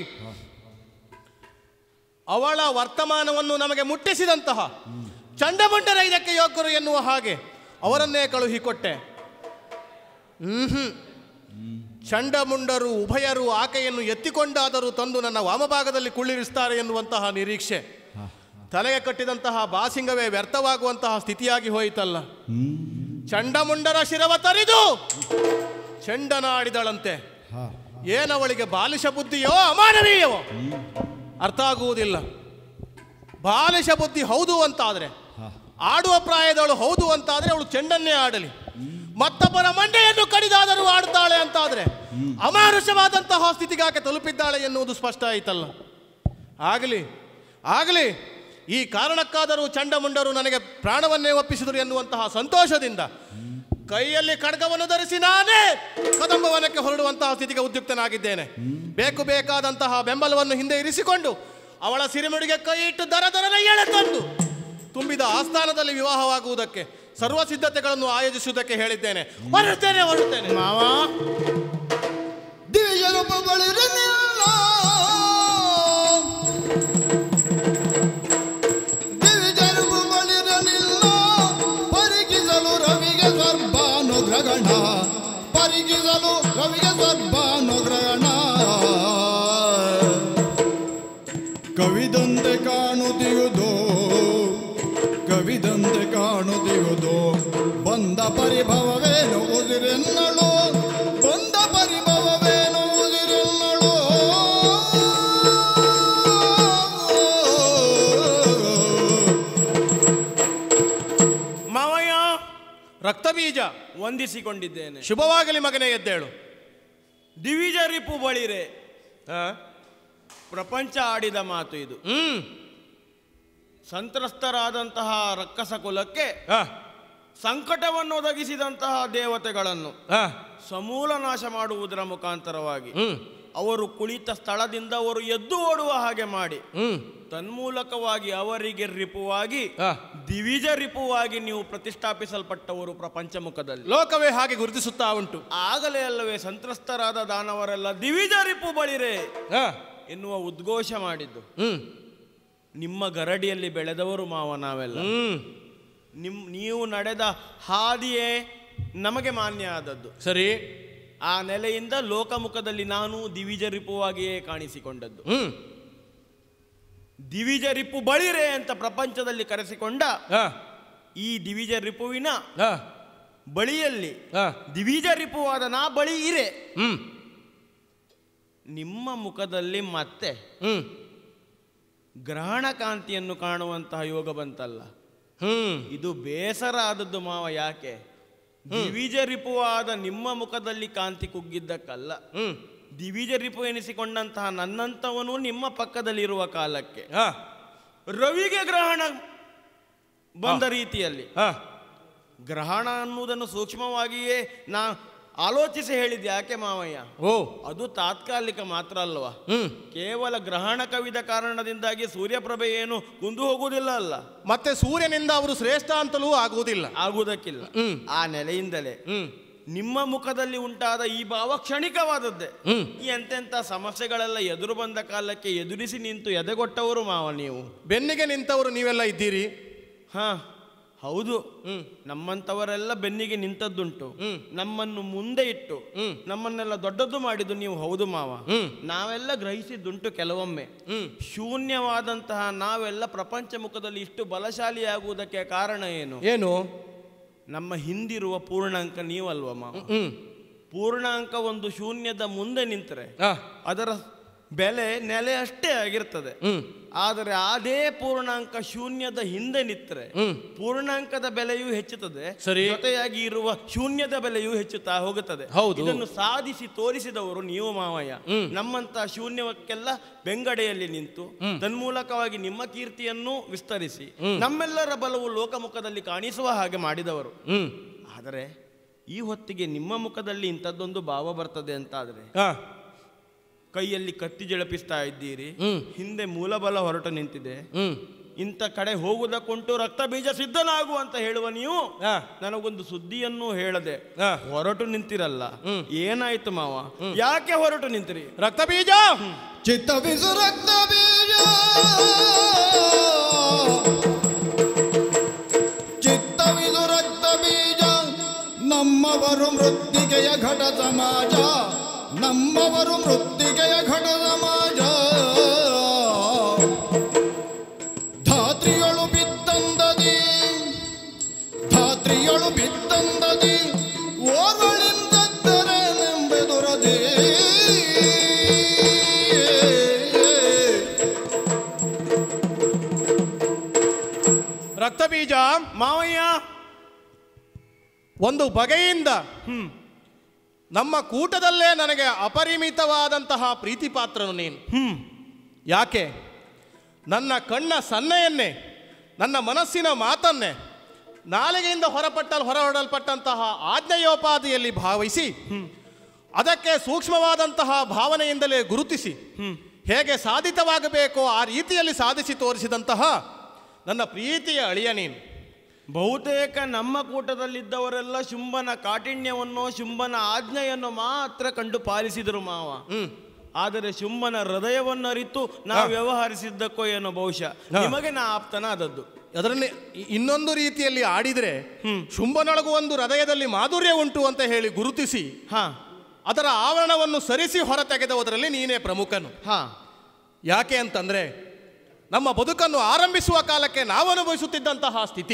ಅವಳ ವರ್ತಮಾನವನ್ನು ನಮಗೆ ಮುಟ್ಟಿಸಿದಂತಹ ಚಂಡಮುಂಡರ ಇದಕ್ಕೆ ಯೋಗ್ಯರು ಎನ್ನುವ ಹಾಗೆ ಅವರನ್ನೇ ಕಳುಹಿಕೊಟ್ಟೆ ಹ್ಮ್ ಚಂಡಮುಂಡರು ಉಭಯರು ಆಕೆಯನ್ನು ಎತ್ತಿಕೊಂಡಾದರೂ ತಂದು ನನ್ನ ವಾಮಭಾಗದಲ್ಲಿ ಕುಳ್ಳಿರಿಸ್ತಾರೆ ಎನ್ನುವಂತಹ ನಿರೀಕ್ಷೆ ತಲೆಗೆ ಕಟ್ಟಿದಂತಹ ಬಾಸಿಂಗವೇ ವ್ಯರ್ಥವಾಗುವಂತಹ ಸ್ಥಿತಿಯಾಗಿ ಹೋಯಿತಲ್ಲ ಚಂಡಮುಂಡರ ಶಿರವ ತರಿದು ಚಂಡನಾಡಿದಳಂತೆ ಹಾ ಏನವಳಿಗೆ ಬಾಲಿಶ ಬುದ್ಧಿಯೋ ಅಮಾನವೀಯವೋ ಅರ್ಥ ಆಗುವುದಿಲ್ಲ ಬಾಲಿಶ ಬುದ್ಧಿ ಹೌದು ಅಂತಾದ್ರೆ ಹಾ ಆಡುವ ಪ್ರಾಯದವಳು ಹೌದು ಅಂತಾದ್ರೆ ಅವಳು ಚೆಂಡನ್ನೇ ಆಡಲಿ ಮತ್ತೊಬ್ಬರ ಮಂಡೆಯನ್ನು ಕಡಿದಾದರೂ ಆಡ್ತಾಳೆ ಅಂತಾದ್ರೆ ಅಮಾನುಷವಾದಂತಹ ಸ್ಥಿತಿಗಾಕೆ ತಲುಪಿದ್ದಾಳೆ ಎನ್ನುವುದು ಸ್ಪಷ್ಟ ಆಯ್ತಲ್ಲ ಆಗಲಿ ಆಗಲಿ ಈ ಕಾರಣಕ್ಕಾದರೂ ಚಂಡಮುಂಡರು ನನಗೆ ಪ್ರಾಣವನ್ನೇ ಒಪ್ಪಿಸಿದರು ಎನ್ನುವಂತಹ ಸಂತೋಷದಿಂದ ಕೈಯಲ್ಲಿ ಖಡ್ಗವನ್ನು ಧರಿಸಿ ನಾನೇ ಕದಂಬವನಕ್ಕೆ ಹೊರಡುವಂತಹ ಸ್ಥಿತಿಗೆ ಉದ್ಯುಕ್ತನಾಗಿದ್ದೇನೆ ಬೇಕು ಬೇಕಾದಂತಹ ಬೆಂಬಲವನ್ನು ಹಿಂದೆ ಇರಿಸಿಕೊಂಡು ಅವಳ ಸಿರಿಮುಡಿಗೆ ಕೈ ಇಟ್ಟು ದರ ದರನ ಎಳೆ ತಂದು ತುಂಬಿದ ಆಸ್ಥಾನದಲ್ಲಿ ವಿವಾಹವಾಗುವುದಕ್ಕೆ ಸರ್ವ ಸಿದ್ಧತೆಗಳನ್ನು ಆಯೋಜಿಸುವುದಕ್ಕೆ ಹೇಳಿದ್ದೇನೆ ಹೊರಡ್ತೇನೆ ಹೊರಡ್ತೇನೆ ಮಾವ ದಿವ್ಯರೂಪ ಬಳಿರಲಿಲ್ಲ ದಿವ್ಯರೂಪ ಬಳಿರಲಿಲ್ಲ ಪರಿಗಿಸಲು ರವಿಗೆ ಸ್ವರ್ಭಾನುಗ್ರಹಣ ಪರಿಗಿಸಲು ರವಿಗೆ ಸ್ವರ್ಭಾನುಗ್ರಹಣ ಕವಿದಂತೆ ಕಾಣುತ್ತಿಯುವುದು ಕವಿದಂತೆ ಕಾಣುತ್ತಿಯುವುದು ಬಂದ ಪರಿಭವವೇನು ಉದಿರೆನ್ನಳು ಬಂದ ಪರಿಭವವೇನು ಉದಿರೆನ್ನಳು ಮಾವಯ್ಯ ರಕ್ತಬೀಜ ವಂದಿಸಿಕೊಂಡಿದ್ದೇನೆ ಶುಭವಾಗಲಿ ಮಗನೇ ಎದ್ದೇಳು ದಿವಿಜ ರಿಪು ಬಳಿರೆ ಆ? ಪ್ರಪಂಚ ಆಡಿದ ಮಾತು ಇದು ಹ್ಮ್ ಸಂತ್ರಸ್ತರಾದಂತಹ ರಕ್ಕಸ ಕುಲಕ್ಕೆ ಆ, ಸಂಕಟವನ್ನು ಒದಗಿಸಿದಂತಹ ದೇವತೆಗಳನ್ನು ಆ, ಸಮೂಲ ನಾಶ ಮಾಡುವುದರ ಮುಖಾಂತರವಾಗಿ ಹ್ಮ್ ಅವರು ಕುಳಿತ ಸ್ಥಳದಿಂದ ಅವರು ಎದ್ದು ಓಡುವ ಹಾಗೆ ಮಾಡಿ ಹ್ಮ್ ತನ್ಮೂಲಕವಾಗಿ ಅವರಿಗೆ ರಿಪುವಾಗಿ ಆ. ದಿವಿಜ ರಿಪುವಾಗಿ ನೀವು ಪ್ರತಿಷ್ಠಾಪಿಸಲ್ಪಟ್ಟವರು ಪ್ರಪಂಚ ಮುಖದಲ್ಲಿ ಲೋಕವೇ ಹಾಗೆ ಗುರುತಿಸುತ್ತಾ ಉಂಟು ಆಗಲೇ ಅಲ್ಲವೇ ಸಂತ್ರಸ್ತರಾದ ದಾನವರೆಲ್ಲ ದಿವಿಜ ರಿಪು ಬಳಿರೆ ಆ, ಎನ್ನುವ ಉದ್ಘೋಷ ಮಾಡಿದ್ದು ಹ್ಮ್ ನಿಮ್ಮ ಗರಡಿಯಲ್ಲಿ ಬೆಳೆದವರು ಮಾವ ನಾವೆಲ್ಲ ಹ್ಮ್ ನಿಮ್ ನೀವು ನಡೆದ ಹಾದಿಯೇ ನಮಗೆ ಮಾನ್ಯ ಆದದ್ದು ಸರಿ ಆ ನೆಲೆಯಿಂದ ಲೋಕಮುಖದಲ್ಲಿ ನಾನು ದಿವಿಜ ರಿಪುವಾಗಿಯೇ ಕಾಣಿಸಿಕೊಂಡದ್ದು ಹ್ಮ್ ದಿವಿಜ ರಿಪು ಬಳಿರೆ ಅಂತ ಪ್ರಪಂಚದಲ್ಲಿ ಕರೆಸಿಕೊಂಡ ಆ, ಈ ದಿವಿಜ ರಿಪುವಿನ ಆ, ಬಳಿಯಲ್ಲಿ ಆ, ದಿವಿಜ ರಿಪುವಾದ ನಾ ಬಳಿ ಇರೆ ಹ್ಮ್ ನಿಮ್ಮ ಮುಖದಲ್ಲಿ ಮತ್ತೆ ಹ್ಮ್ ಗ್ರಹಣ ಕಾಂತಿಯನ್ನು ಕಾಣುವಂತಹ ಯೋಗ ಬಂತಲ್ಲ ಹ್ಮ್ ಇದು ಬೇಸರ ಆದದ್ದು ಮಾವ ಯಾಕೆ ದಿವಿಜ ರಿಪುವಾದ ನಿಮ್ಮ ಮುಖದಲ್ಲಿ ಕಾಂತಿ ಕುಗ್ಗಿದ್ದಕ್ಕಲ್ಲ ಹ್ಮ್ ದಿವಿಜ ರಿಪು ಎನಿಸಿಕೊಂಡಂತಹ ನನ್ನಂತವನು ನಿಮ್ಮ ಪಕ್ಕದಲ್ಲಿರುವ ಕಾಲಕ್ಕೆ ಆ, ರವಿಗೆ ಗ್ರಹಣ ಬಂದ ರೀತಿಯಲ್ಲಿ ಆ, ಗ್ರಹಣ ಅನ್ನುವುದನ್ನು ಸೂಕ್ಷ್ಮವಾಗಿಯೇ ನಾ ಆಲೋಚಿಸಿ ಹೇಳಿದ್ದೆ ಯಾಕೆ ಮಾವಯ್ಯ ಓ ಅದು ತಾತ್ಕಾಲಿಕ ಮಾತ್ರ ಅಲ್ವಾ ಹ್ಮ್ ಕೇವಲ ಗ್ರಹಣ ಕವಿದ ಕಾರಣದಿಂದಾಗಿ ಸೂರ್ಯಪ್ರಭೆ ಏನು ಕುಂದು ಹೋಗುವುದಿಲ್ಲ ಅಲ್ಲ ಮತ್ತೆ ಸೂರ್ಯನಿಂದ ಅವರು ಶ್ರೇಷ್ಠ ಅಂತಲೂ ಆಗುವುದಿಲ್ಲ ಆಗುವುದಕ್ಕಿಲ್ಲ ಹ್ಮ್. ಆ ನೆಲೆಯಿಂದಲೇ ಹ್ಮ್ ನಿಮ್ಮ ಮುಖದಲ್ಲಿ ಉಂಟಾದ ಈ ಭಾವ ಕ್ಷಣಿಕವಾದದ್ದೇ ಹ್ಮ್. ಈ ಎಂತೆಂಥ ಸಮಸ್ಯೆಗಳೆಲ್ಲ ಎದುರು ಬಂದ ಕಾಲಕ್ಕೆ ಎದುರಿಸಿ ನಿಂತು ಎದೆಗೊಟ್ಟವರು ಮಾವ ನೀವು ಬೆನ್ನಿಗೆ ನಿಂತವರು ನೀವೆಲ್ಲ ಇದ್ದೀರಿ ಹಾ ಹೌದು ಹ್ಮ್. ನಮ್ಮಂತವರೆಲ್ಲ ಬೆನ್ನಿಗೆ ನಿಂತದ್ದುಂಟು ಹ್ಮ್. ನಮ್ಮನ್ನು ಮುಂದೆ ಇಟ್ಟು ಹ್ಮ್. ನಮ್ಮನ್ನೆಲ್ಲ ದೊಡ್ಡದು ಮಾಡಿದ್ದು ನೀವು ಹೌದು ಮಾವ ಹ್ಮ್. ನಾವೆಲ್ಲ ಗ್ರಹಿಸಿದ್ದುಂಟು ಕೆಲವೊಮ್ಮೆ ಹ್ಮ್. ಶೂನ್ಯವಾದಂತಹ ನಾವೆಲ್ಲ ಪ್ರಪಂಚ ಮುಖದಲ್ಲಿ ಇಷ್ಟು ಬಲಶಾಲಿಯಾಗುವುದಕ್ಕೆ ಕಾರಣ ಏನು ಏನು ನಮ್ಮ ಹಿಂದಿರುವ ಪೂರ್ಣಾಂಕ ನೀವಲ್ವ ಮಾವ ಹ್ಮ್ ಪೂರ್ಣಾಂಕ ಒಂದು ಶೂನ್ಯದ ಮುಂದೆ ನಿಂತರೆ ಆ, ಅದರ ಬೆಲೆ ನೆಲೆ ಅಷ್ಟೇ ಆಗಿರ್ತದೆ ಆದರೆ ಅದೇ ಪೂರ್ಣಾಂಕ ಶೂನ್ಯದ ಹಿಂದೆ ನಿಂತರೆ ಪೂರ್ಣಾಂಕದ ಬೆಲೆಯೂ ಹೆಚ್ಚುತ್ತದೆ ಸರಿ. ಜೊತೆಯಾಗಿ ಇರುವ ಶೂನ್ಯದ ಬೆಲೆಯೂ ಹೆಚ್ಚುತ್ತಾ ಹೋಗುತ್ತದೆ ಹೌದು. ಇದನ್ನು ಸಾಧಿಸಿ ತೋರಿಸಿದವರು ನೀವು ಮಾವಯ್ಯ ನಮ್ಮಂತ ಶೂನ್ಯವಕ್ಕೆಲ್ಲ ಬೆಂಗಡೆಯಲ್ಲಿ ನಿಂತು ತನ್ಮೂಲಕವಾಗಿ ನಿಮ್ಮ ಕೀರ್ತಿಯನ್ನು ವಿಸ್ತರಿಸಿ ನಮ್ಮೆಲ್ಲರ ಬಲವು ಲೋಕಮುಖದಲ್ಲಿ ಕಾಣಿಸುವ ಹಾಗೆ ಮಾಡಿದವರು ಹ್ಮ್ ಆದರೆ ಈ ಹೊತ್ತಿಗೆ ನಿಮ್ಮ ಮುಖದಲ್ಲಿ ಇಂಥದ್ದೊಂದು ಭಾವ ಬರ್ತದೆ ಅಂತಾದರೆ ಹಾ ಕೈಯಲ್ಲಿ ಕತ್ತಿ ಜಳಪಿಸ್ತಾ ಇದ್ದೀರಿ ಹ್ಮ್. ಹಿಂದೆ ಮೂಲಬಲ ಹೊರಟು ನಿಂತಿದೆ ಹ್ಮ್ ಇಂಥ ಕಡೆ ಹೋಗುವುದಕ್ಕೊಂಟು ರಕ್ತ ಬೀಜ ಸಿದ್ಧನಾಗು ಅಂತ ಹೇಳುವ ನೀವು ಹಾ. ನನಗೊಂದು ಸುದ್ದಿಯನ್ನು ಹೇಳದೆ ಹಾ. ಹೊರಟು ನಿಂತಿರಲ್ಲ ಏನಾಯ್ತು ಮಾವ ಯಾಕೆ ಹೊರಟು ನಿಂತಿರಿ ರಕ್ತ ಬೀಜ ಚಿತ್ತವಿಸು ರಕ್ತ ಬೀಜ ಚಿತ್ತವಿದು ರಕ್ತ ಬೀಜ ನಮ್ಮವರು ಮೃತ್ತಿಗೆಯ ಘಟ ಸಮಾಜ ನಮ್ಮವರು ಮೃತ್ತಿಗೆಯ ಘಟ ಸಮಾಜ ಧಾತ್ರಿಯಳು ಬಿತ್ತಂದದಿ ಧಾತ್ರಿಯಳು ಬಿತ್ತಂದದಿ ಓರ್ವಳಿಂದತ್ತರೆ ನೆಂಬೆದುರದೇ ರಕ್ತ ಬೀಜ ಮಾವಯ್ಯ ಒಂದು ಬಗೆಯಿಂದ ನಮ್ಮ ಕೂಟದಲ್ಲೇ ನನಗೆ ಅಪರಿಮಿತವಾದಂತಹ ಪ್ರೀತಿ ಪಾತ್ರನು ನೀನು ಯಾಕೆ ನನ್ನ ಕಣ್ಣ ಸನ್ನೆಯನ್ನೇ ನನ್ನ ಮನಸ್ಸಿನ ಮಾತನ್ನೇ ನಾಲಿಗೆಯಿಂದ ಹೊರಪಟ್ಟಲ್ಲಿ ಹೊರಹೊಡಲ್ಪಟ್ಟಂತಹ ಆಜ್ಞೆಯೋಪಾದಿಯಲ್ಲಿ ಭಾವಿಸಿ ಅದಕ್ಕೆ ಸೂಕ್ಷ್ಮವಾದಂತಹ ಭಾವನೆಯಿಂದಲೇ ಗುರುತಿಸಿ ಹೇಗೆ ಸಾಧಿತವಾಗಬೇಕೋ ಆ ರೀತಿಯಲ್ಲಿ ಸಾಧಿಸಿ ತೋರಿಸಿದಂತಹ ನನ್ನ ಪ್ರೀತಿಯ ಅಳಿಯ ನೀನು ಬಹುತೇಕ ನಮ್ಮ ಕೂಟದಲ್ಲಿದ್ದವರೆಲ್ಲ ಶುಂಭನ ಕಾಠಿಣ್ಯವನ್ನು ಶುಂಭನ ಆಜ್ಞೆಯನ್ನು ಮಾತ್ರ ಕಂಡು ಪಾಲಿಸಿದರು ಮಾವ ಆದರೆ ಶುಂಭನ ಹೃದಯವನ್ನು ಅರಿತು ನಾವು ವ್ಯವಹರಿಸಿದ್ದಕ್ಕೋ ಏನೋ ಬಹುಶಃ ಹಾ. ನಿಮಗೆ ನಾ ಆಪ್ತನಾದದ್ದು ಅದರಲ್ಲಿ ಇ- ಇನ್ನೊಂದು ರೀತಿಯಲ್ಲಿ ಆಡಿದರೆ ಶುಂಭನೊಳಗು ಒಂದು ಹೃದಯದಲ್ಲಿ ಮಾಧುರ್ಯ ಉಂಟು ಅಂತ ಹೇಳಿ ಗುರುತಿಸಿ ಹಾ ಅದರ ಆವರಣವನ್ನು ಸರಿಸಿ ಹೊರತೆಗೆದವುದರಲ್ಲಿ ನೀನೇ ಪ್ರಮುಖನು ಹಾ ಯಾಕೆ ಅಂತಂದ್ರೆ ನಮ್ಮ ಬದುಕನ್ನು ಆರಂಭಿಸುವ ಕಾಲಕ್ಕೆ ನಾವು ಅನುಭವಿಸುತ್ತಿದ್ದಂತಹ ಸ್ಥಿತಿ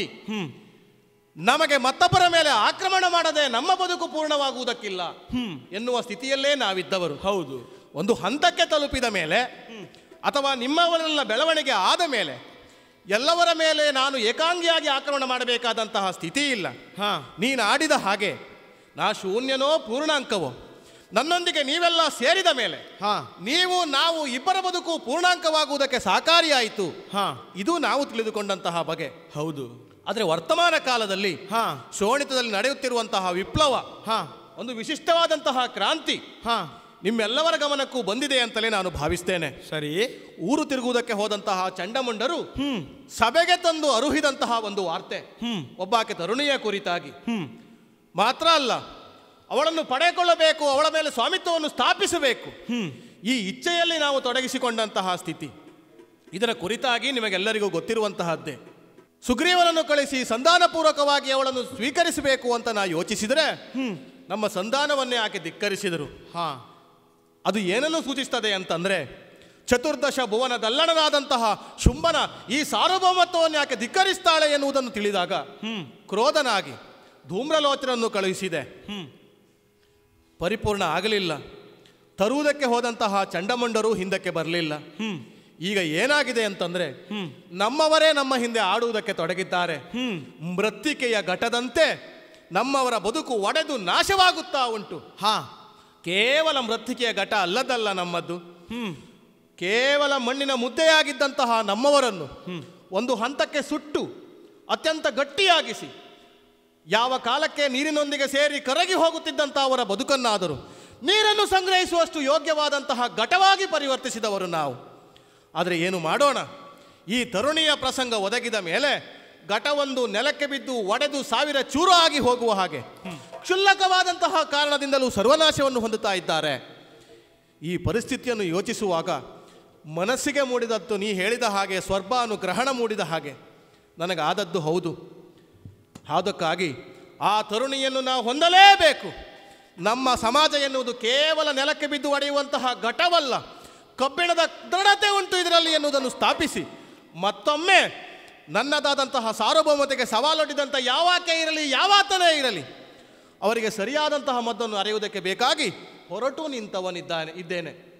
ನಮಗೆ ಮತ್ತೊಬ್ಬರ ಮೇಲೆ ಆಕ್ರಮಣ ಮಾಡದೆ ನಮ್ಮ ಬದುಕು ಪೂರ್ಣವಾಗುವುದಕ್ಕಿಲ್ಲ ಎನ್ನುವ ಸ್ಥಿತಿಯಲ್ಲೇ ನಾವಿದ್ದವರು ಹೌದು ಒಂದು ಹಂತಕ್ಕೆ ತಲುಪಿದ ಮೇಲೆ ಅಥವಾ ನಿಮ್ಮವರೆಲ್ಲ ಬೆಳವಣಿಗೆ ಆದ ಮೇಲೆ ಎಲ್ಲವರ ಮೇಲೆ ನಾನು ಏಕಾಂಗಿಯಾಗಿ ಆಕ್ರಮಣ ಮಾಡಬೇಕಾದಂತಹ ಸ್ಥಿತಿ ಇಲ್ಲ ಹಾ ನೀನು ಆಡಿದ ಹಾಗೆ ನಾ ಶೂನ್ಯನೋ ಪೂರ್ಣಾಂಕವೋ ನನ್ನೊಂದಿಗೆ ನೀವೆಲ್ಲ ಸೇರಿದ ಮೇಲೆ ಹಾ ನೀವು ನಾವು ಇಬ್ಬರ ಬದುಕು ಪೂರ್ಣಾಂಕವಾಗುವುದಕ್ಕೆ ಸಹಕಾರಿಯಾಯಿತು ಹಾ ಇದು ನಾವು ತಿಳಿದುಕೊಂಡಂತಹ ಬಗೆ ಹೌದು ಆದರೆ ವರ್ತಮಾನ ಕಾಲದಲ್ಲಿ ಹಾ ಶೋಣಿತದಲ್ಲಿ ನಡೆಯುತ್ತಿರುವಂತಹ ವಿಪ್ಲವ ಹಾ ಒಂದು ವಿಶಿಷ್ಟವಾದಂತಹ ಕ್ರಾಂತಿ ಹಾ ನಿಮ್ಮೆಲ್ಲವರ ಗಮನಕ್ಕೂ ಬಂದಿದೆ ಅಂತಲೇ ನಾನು ಭಾವಿಸ್ತೇನೆ ಸರಿ ಊರು ತಿರುಗುವುದಕ್ಕೆ ಹೋದಂತಹ ಚಂಡಮುಂಡರು ಸಭೆಗೆ ತಂದು ಅರುಹಿದಂತಹ ಒಂದು ವಾರ್ತೆ ಒಬ್ಬಾಕೆ ತರುಣಿಯ ಕುರಿತಾಗಿ ಮಾತ್ರ ಅಲ್ಲ ಅವಳನ್ನು ಪಡೆದುಕೊಳ್ಳಬೇಕು ಅವಳ ಮೇಲೆ ಸ್ವಾಮಿತ್ವವನ್ನು ಸ್ಥಾಪಿಸಬೇಕು ಈ ಇಚ್ಛೆಯಲ್ಲಿ ನಾವು ತೊಡಗಿಸಿಕೊಂಡಂತಹ ಸ್ಥಿತಿ ಇದರ ಕುರಿತಾಗಿ ನಿಮಗೆಲ್ಲರಿಗೂ ಗೊತ್ತಿರುವಂತಹದ್ದೇ ಸುಗ್ರೀವನನ್ನು ಕಳಿಸಿ ಸಂಧಾನಪೂರ್ವಕವಾಗಿ ಅವಳನ್ನು ಸ್ವೀಕರಿಸಬೇಕು ಅಂತ ನಾ ಯೋಚಿಸಿದರೆ ನಮ್ಮ ಸಂಧಾನವನ್ನೇ ಆಕೆ ಧಿಕ್ಕರಿಸಿದರು ಹಾ ಅದು ಏನನ್ನು ಸೂಚಿಸ್ತದೆ ಅಂತಂದ್ರೆ ಚತುರ್ದಶ ಭುವನದಲ್ಲಣನಾದಂತಹ ಶುಂಭನ ಈ ಸಾರ್ವಭೌಮತ್ವವನ್ನು ಯಾಕೆ ಧಿಕ್ಕರಿಸ್ತಾಳೆ ಎನ್ನುವುದನ್ನು ತಿಳಿದಾಗ ಕ್ರೋಧನಾಗಿ ಧೂಮ್ರಲೋಚನನ್ನು ಕಳುಹಿಸಿದೆ ಪರಿಪೂರ್ಣ ಆಗಲಿಲ್ಲ ತರುವುದಕ್ಕೆ ಹೋದಂತಹ ಚಂಡಮುಂಡರು ಹಿಂದಕ್ಕೆ ಬರಲಿಲ್ಲ ಈಗ ಏನಾಗಿದೆ ಅಂತಂದ್ರೆ ನಮ್ಮವರೇ ನಮ್ಮ ಹಿಂದೆ ಆಡುವುದಕ್ಕೆ ತೊಡಗಿದ್ದಾರೆ ಮೃತ್ತಿಕೆಯ ಘಟದಂತೆ ನಮ್ಮವರ ಬದುಕು ಒಡೆದು ನಾಶವಾಗುತ್ತಾ ಉಂಟು ಹಾ ಕೇವಲ ಮೃತ್ತಿಕೆಯ ಘಟ ಅಲ್ಲದಲ್ಲ ನಮ್ಮದ್ದು ಕೇವಲ ಮಣ್ಣಿನ ಮುದ್ದೆಯಾಗಿದ್ದಂತಹ ನಮ್ಮವರನ್ನು ಒಂದು ಹಂತಕ್ಕೆ ಸುಟ್ಟು ಅತ್ಯಂತ ಗಟ್ಟಿಯಾಗಿಸಿ ಯಾವ ಕಾಲಕ್ಕೆ ನೀರಿನೊಂದಿಗೆ ಸೇರಿ ಕರಗಿ ಹೋಗುತ್ತಿದ್ದಂತಹ ಅವರ ಬದುಕನ್ನಾದರೂ ನೀರನ್ನು ಸಂಗ್ರಹಿಸುವಷ್ಟು ಯೋಗ್ಯವಾದಂತಹ ಘಟವಾಗಿ ಪರಿವರ್ತಿಸಿದವರು ನಾವು ಆದರೆ ಏನು ಮಾಡೋಣ ಈ ತರುಣಿಯ ಪ್ರಸಂಗ ಒದಗಿದ ಮೇಲೆ ಘಟವೊಂದು ನೆಲಕ್ಕೆ ಬಿದ್ದು ಒಡೆದು ಸಾವಿರ ಚೂರು ಆಗಿ ಹೋಗುವ ಹಾಗೆ ಕ್ಷುಲ್ಲಕವಾದಂತಹ ಕಾರಣದಿಂದಲೂ ಸರ್ವನಾಶವನ್ನು ಹೊಂದುತ್ತಾ ಇದ್ದಾರೆ ಈ ಪರಿಸ್ಥಿತಿಯನ್ನು ಯೋಚಿಸುವಾಗ ಮನಸ್ಸಿಗೆ ಮೂಡಿದದ್ದು ನೀ ಹೇಳಿದ ಹಾಗೆ ಸ್ವರ್ಭ ಅನುಗ್ರಹಣ ಮೂಡಿದ ಹಾಗೆ ನನಗಾದದ್ದು ಹೌದು ಅದಕ್ಕಾಗಿ ಆ ತರುಣಿಯನ್ನು ನಾವು ಹೊಂದಲೇಬೇಕು ನಮ್ಮ ಸಮಾಜ ಎನ್ನುವುದು ಕೇವಲ ನೆಲಕ್ಕೆ ಬಿದ್ದು ಒಡೆಯುವಂತಹ ಘಟವಲ್ಲ ಕಬ್ಬಿಣದ ದೃಢತೆ ಉಂಟು ಇದರಲ್ಲಿ ಎನ್ನುವುದನ್ನು ಸ್ಥಾಪಿಸಿ ಮತ್ತೊಮ್ಮೆ ನನ್ನದಾದಂತಹ ಸಾರ್ವಭೌಮತೆಗೆ ಸವಾಲೊಡ್ಡಿದಂಥ ಯಾವಾಕೆ ಇರಲಿ ಯಾವಾತನೇ ಇರಲಿ ಅವರಿಗೆ ಸರಿಯಾದಂತಹ ಮದ್ದನ್ನು ಅರೆಯುವುದಕ್ಕೆ ಬೇಕಾಗಿ ಹೊರಟು ನಿಂತವನಿದ್ದಾನೆ ಇದ್ದೇನೆ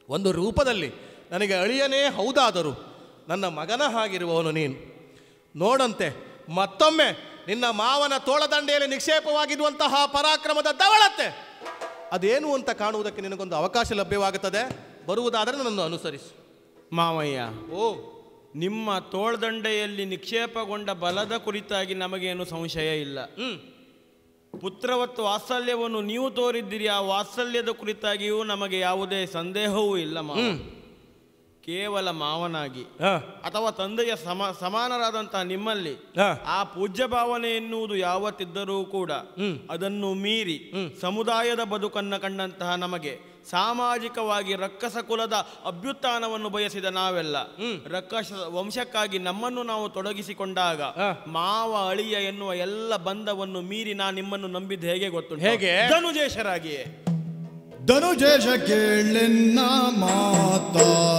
ಒಂದು ರೂಪದಲ್ಲಿ ನನಗೆ ಅಳಿಯನೇ ಹೌದಾದರೂ ನನ್ನ ಮಗನ ಹಾಗಿರುವವನು ನೀನು ನೋಡಂತೆ ಮತ್ತೊಮ್ಮೆ ನಿನ್ನ ಮಾವನ ತೋಳದಂಡೆಯಲ್ಲಿ ನಿಕ್ಷೇಪವಾಗಿರುವಂತಹ ಪರಾಕ್ರಮದ ದವಳತೆ ಅದೇನು ಅಂತ ಕಾಣುವುದಕ್ಕೆ ನಿನಗೊಂದು ಅವಕಾಶ ಲಭ್ಯವಾಗುತ್ತದೆ ಬರುವುದಾದರೆ ನನ್ನನ್ನು ಅನುಸರಿಸು ಮಾವಯ್ಯ ಓ ನಿಮ್ಮ ತೋಳ್ದಂಡೆಯಲ್ಲಿ ನಿಕ್ಷೇಪಗೊಂಡ ಬಲದ ಕುರಿತಾಗಿ ನಮಗೇನು ಸಂಶಯ ಇಲ್ಲ ಹ್ಮ್ ಪುತ್ರವತ್ತು ವಾತ್ಸಲ್ಯವನ್ನು ನೀವು ತೋರಿದ್ದೀರಿ ಆ ವಾತ್ಸಲ್ಯದ ಕುರಿತಾಗಿಯೂ ನಮಗೆ ಯಾವುದೇ ಸಂದೇಹವೂ ಇಲ್ಲ ಮಾವ ಕೇವಲ ಮಾವನಾಗಿ ಹಾ ಅಥವಾ ತಂದೆಯ ಸಮ ಸಮಾನರಾದಂತಹ ನಿಮ್ಮಲ್ಲಿ ಹಾ. ಆ ಪೂಜ್ಯ ಭಾವನೆ ಎನ್ನುವುದು ಯಾವತ್ತಿದ್ದರೂ ಕೂಡ ಅದನ್ನು ಮೀರಿ ಸಮುದಾಯದ ಬದುಕನ್ನು ಕಂಡಂತಹ ನಮಗೆ ಸಾಮಾಜಿಕವಾಗಿ ರಕ್ಕಸ ಕುಲದ ಅಭ್ಯುತ್ಥಾನವನ್ನು ಬಯಸಿದ ನಾವೆಲ್ಲ ರಕ್ಕಸ ವಂಶಕ್ಕಾಗಿ ನಮ್ಮನ್ನು ನಾವು ತೊಡಗಿಸಿಕೊಂಡಾಗ ಮಾವ ಅಳಿಯ ಎನ್ನುವ ಎಲ್ಲ ಬಂಧವನ್ನು ಮೀರಿ ನಾ ನಿಮ್ಮನ್ನು ನಂಬಿದ್ದು ಹೇಗೆ ಗೊತ್ತು ಹೇಗೆ? ಧನುಜೇಶರಾಗಿಯೇ ಧನುಜೇಶ ಕೇಳೆನ್ನ ಮಾತ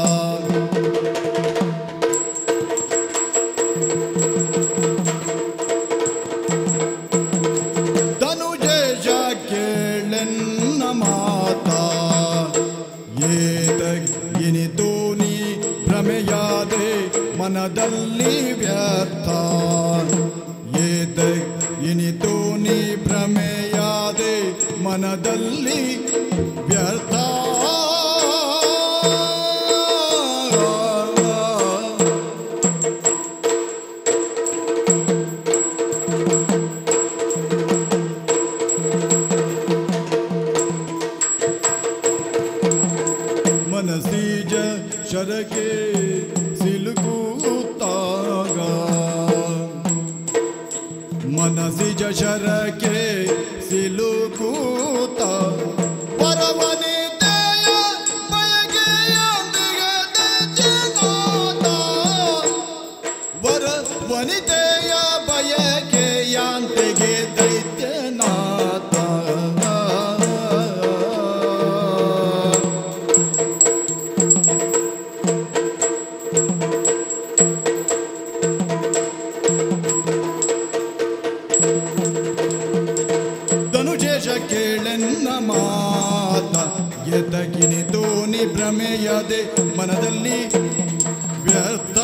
ಧನುಜೇಶ ಕೇಳೆನ್ನ ಮಾತ ಏತ ಇನಿತು ನೀ ಭ್ರಮೆಯಾದೆ ಮನದಲ್ಲಿ ವ್ಯರ್ಥ ಏತ ಇನಿತು ನೀ ಭ್ರಮೆಯಾದೆ ಮನದಲ್ಲಿ ವ್ಯರ್ಥ ಮನಸೀಜ ಶರಕೆ ಸಿಲುಕುತ್ತಾಗ ಮನಸಿಜ ಶರಕೆ ಸಿಲುಕೂತ ವರವನಿತೆಯ ಬಯಕೆಯೊಂದಿಗೆ ದಜ್ಜಿನಾಥ. ವರ ವನಿತೆಯ ಬಯಕೆಯಾಂತೆಗೆ ದೈತ್ಯನಾಥ ಧನುಜೇಶ ಕೇಳೆನ್ನ ಮಾತ ಎದಗಿನಿತು ನಿ ಭ್ರಮೆಯದೆ ಮನದಲ್ಲಿ ವ್ಯರ್ಥ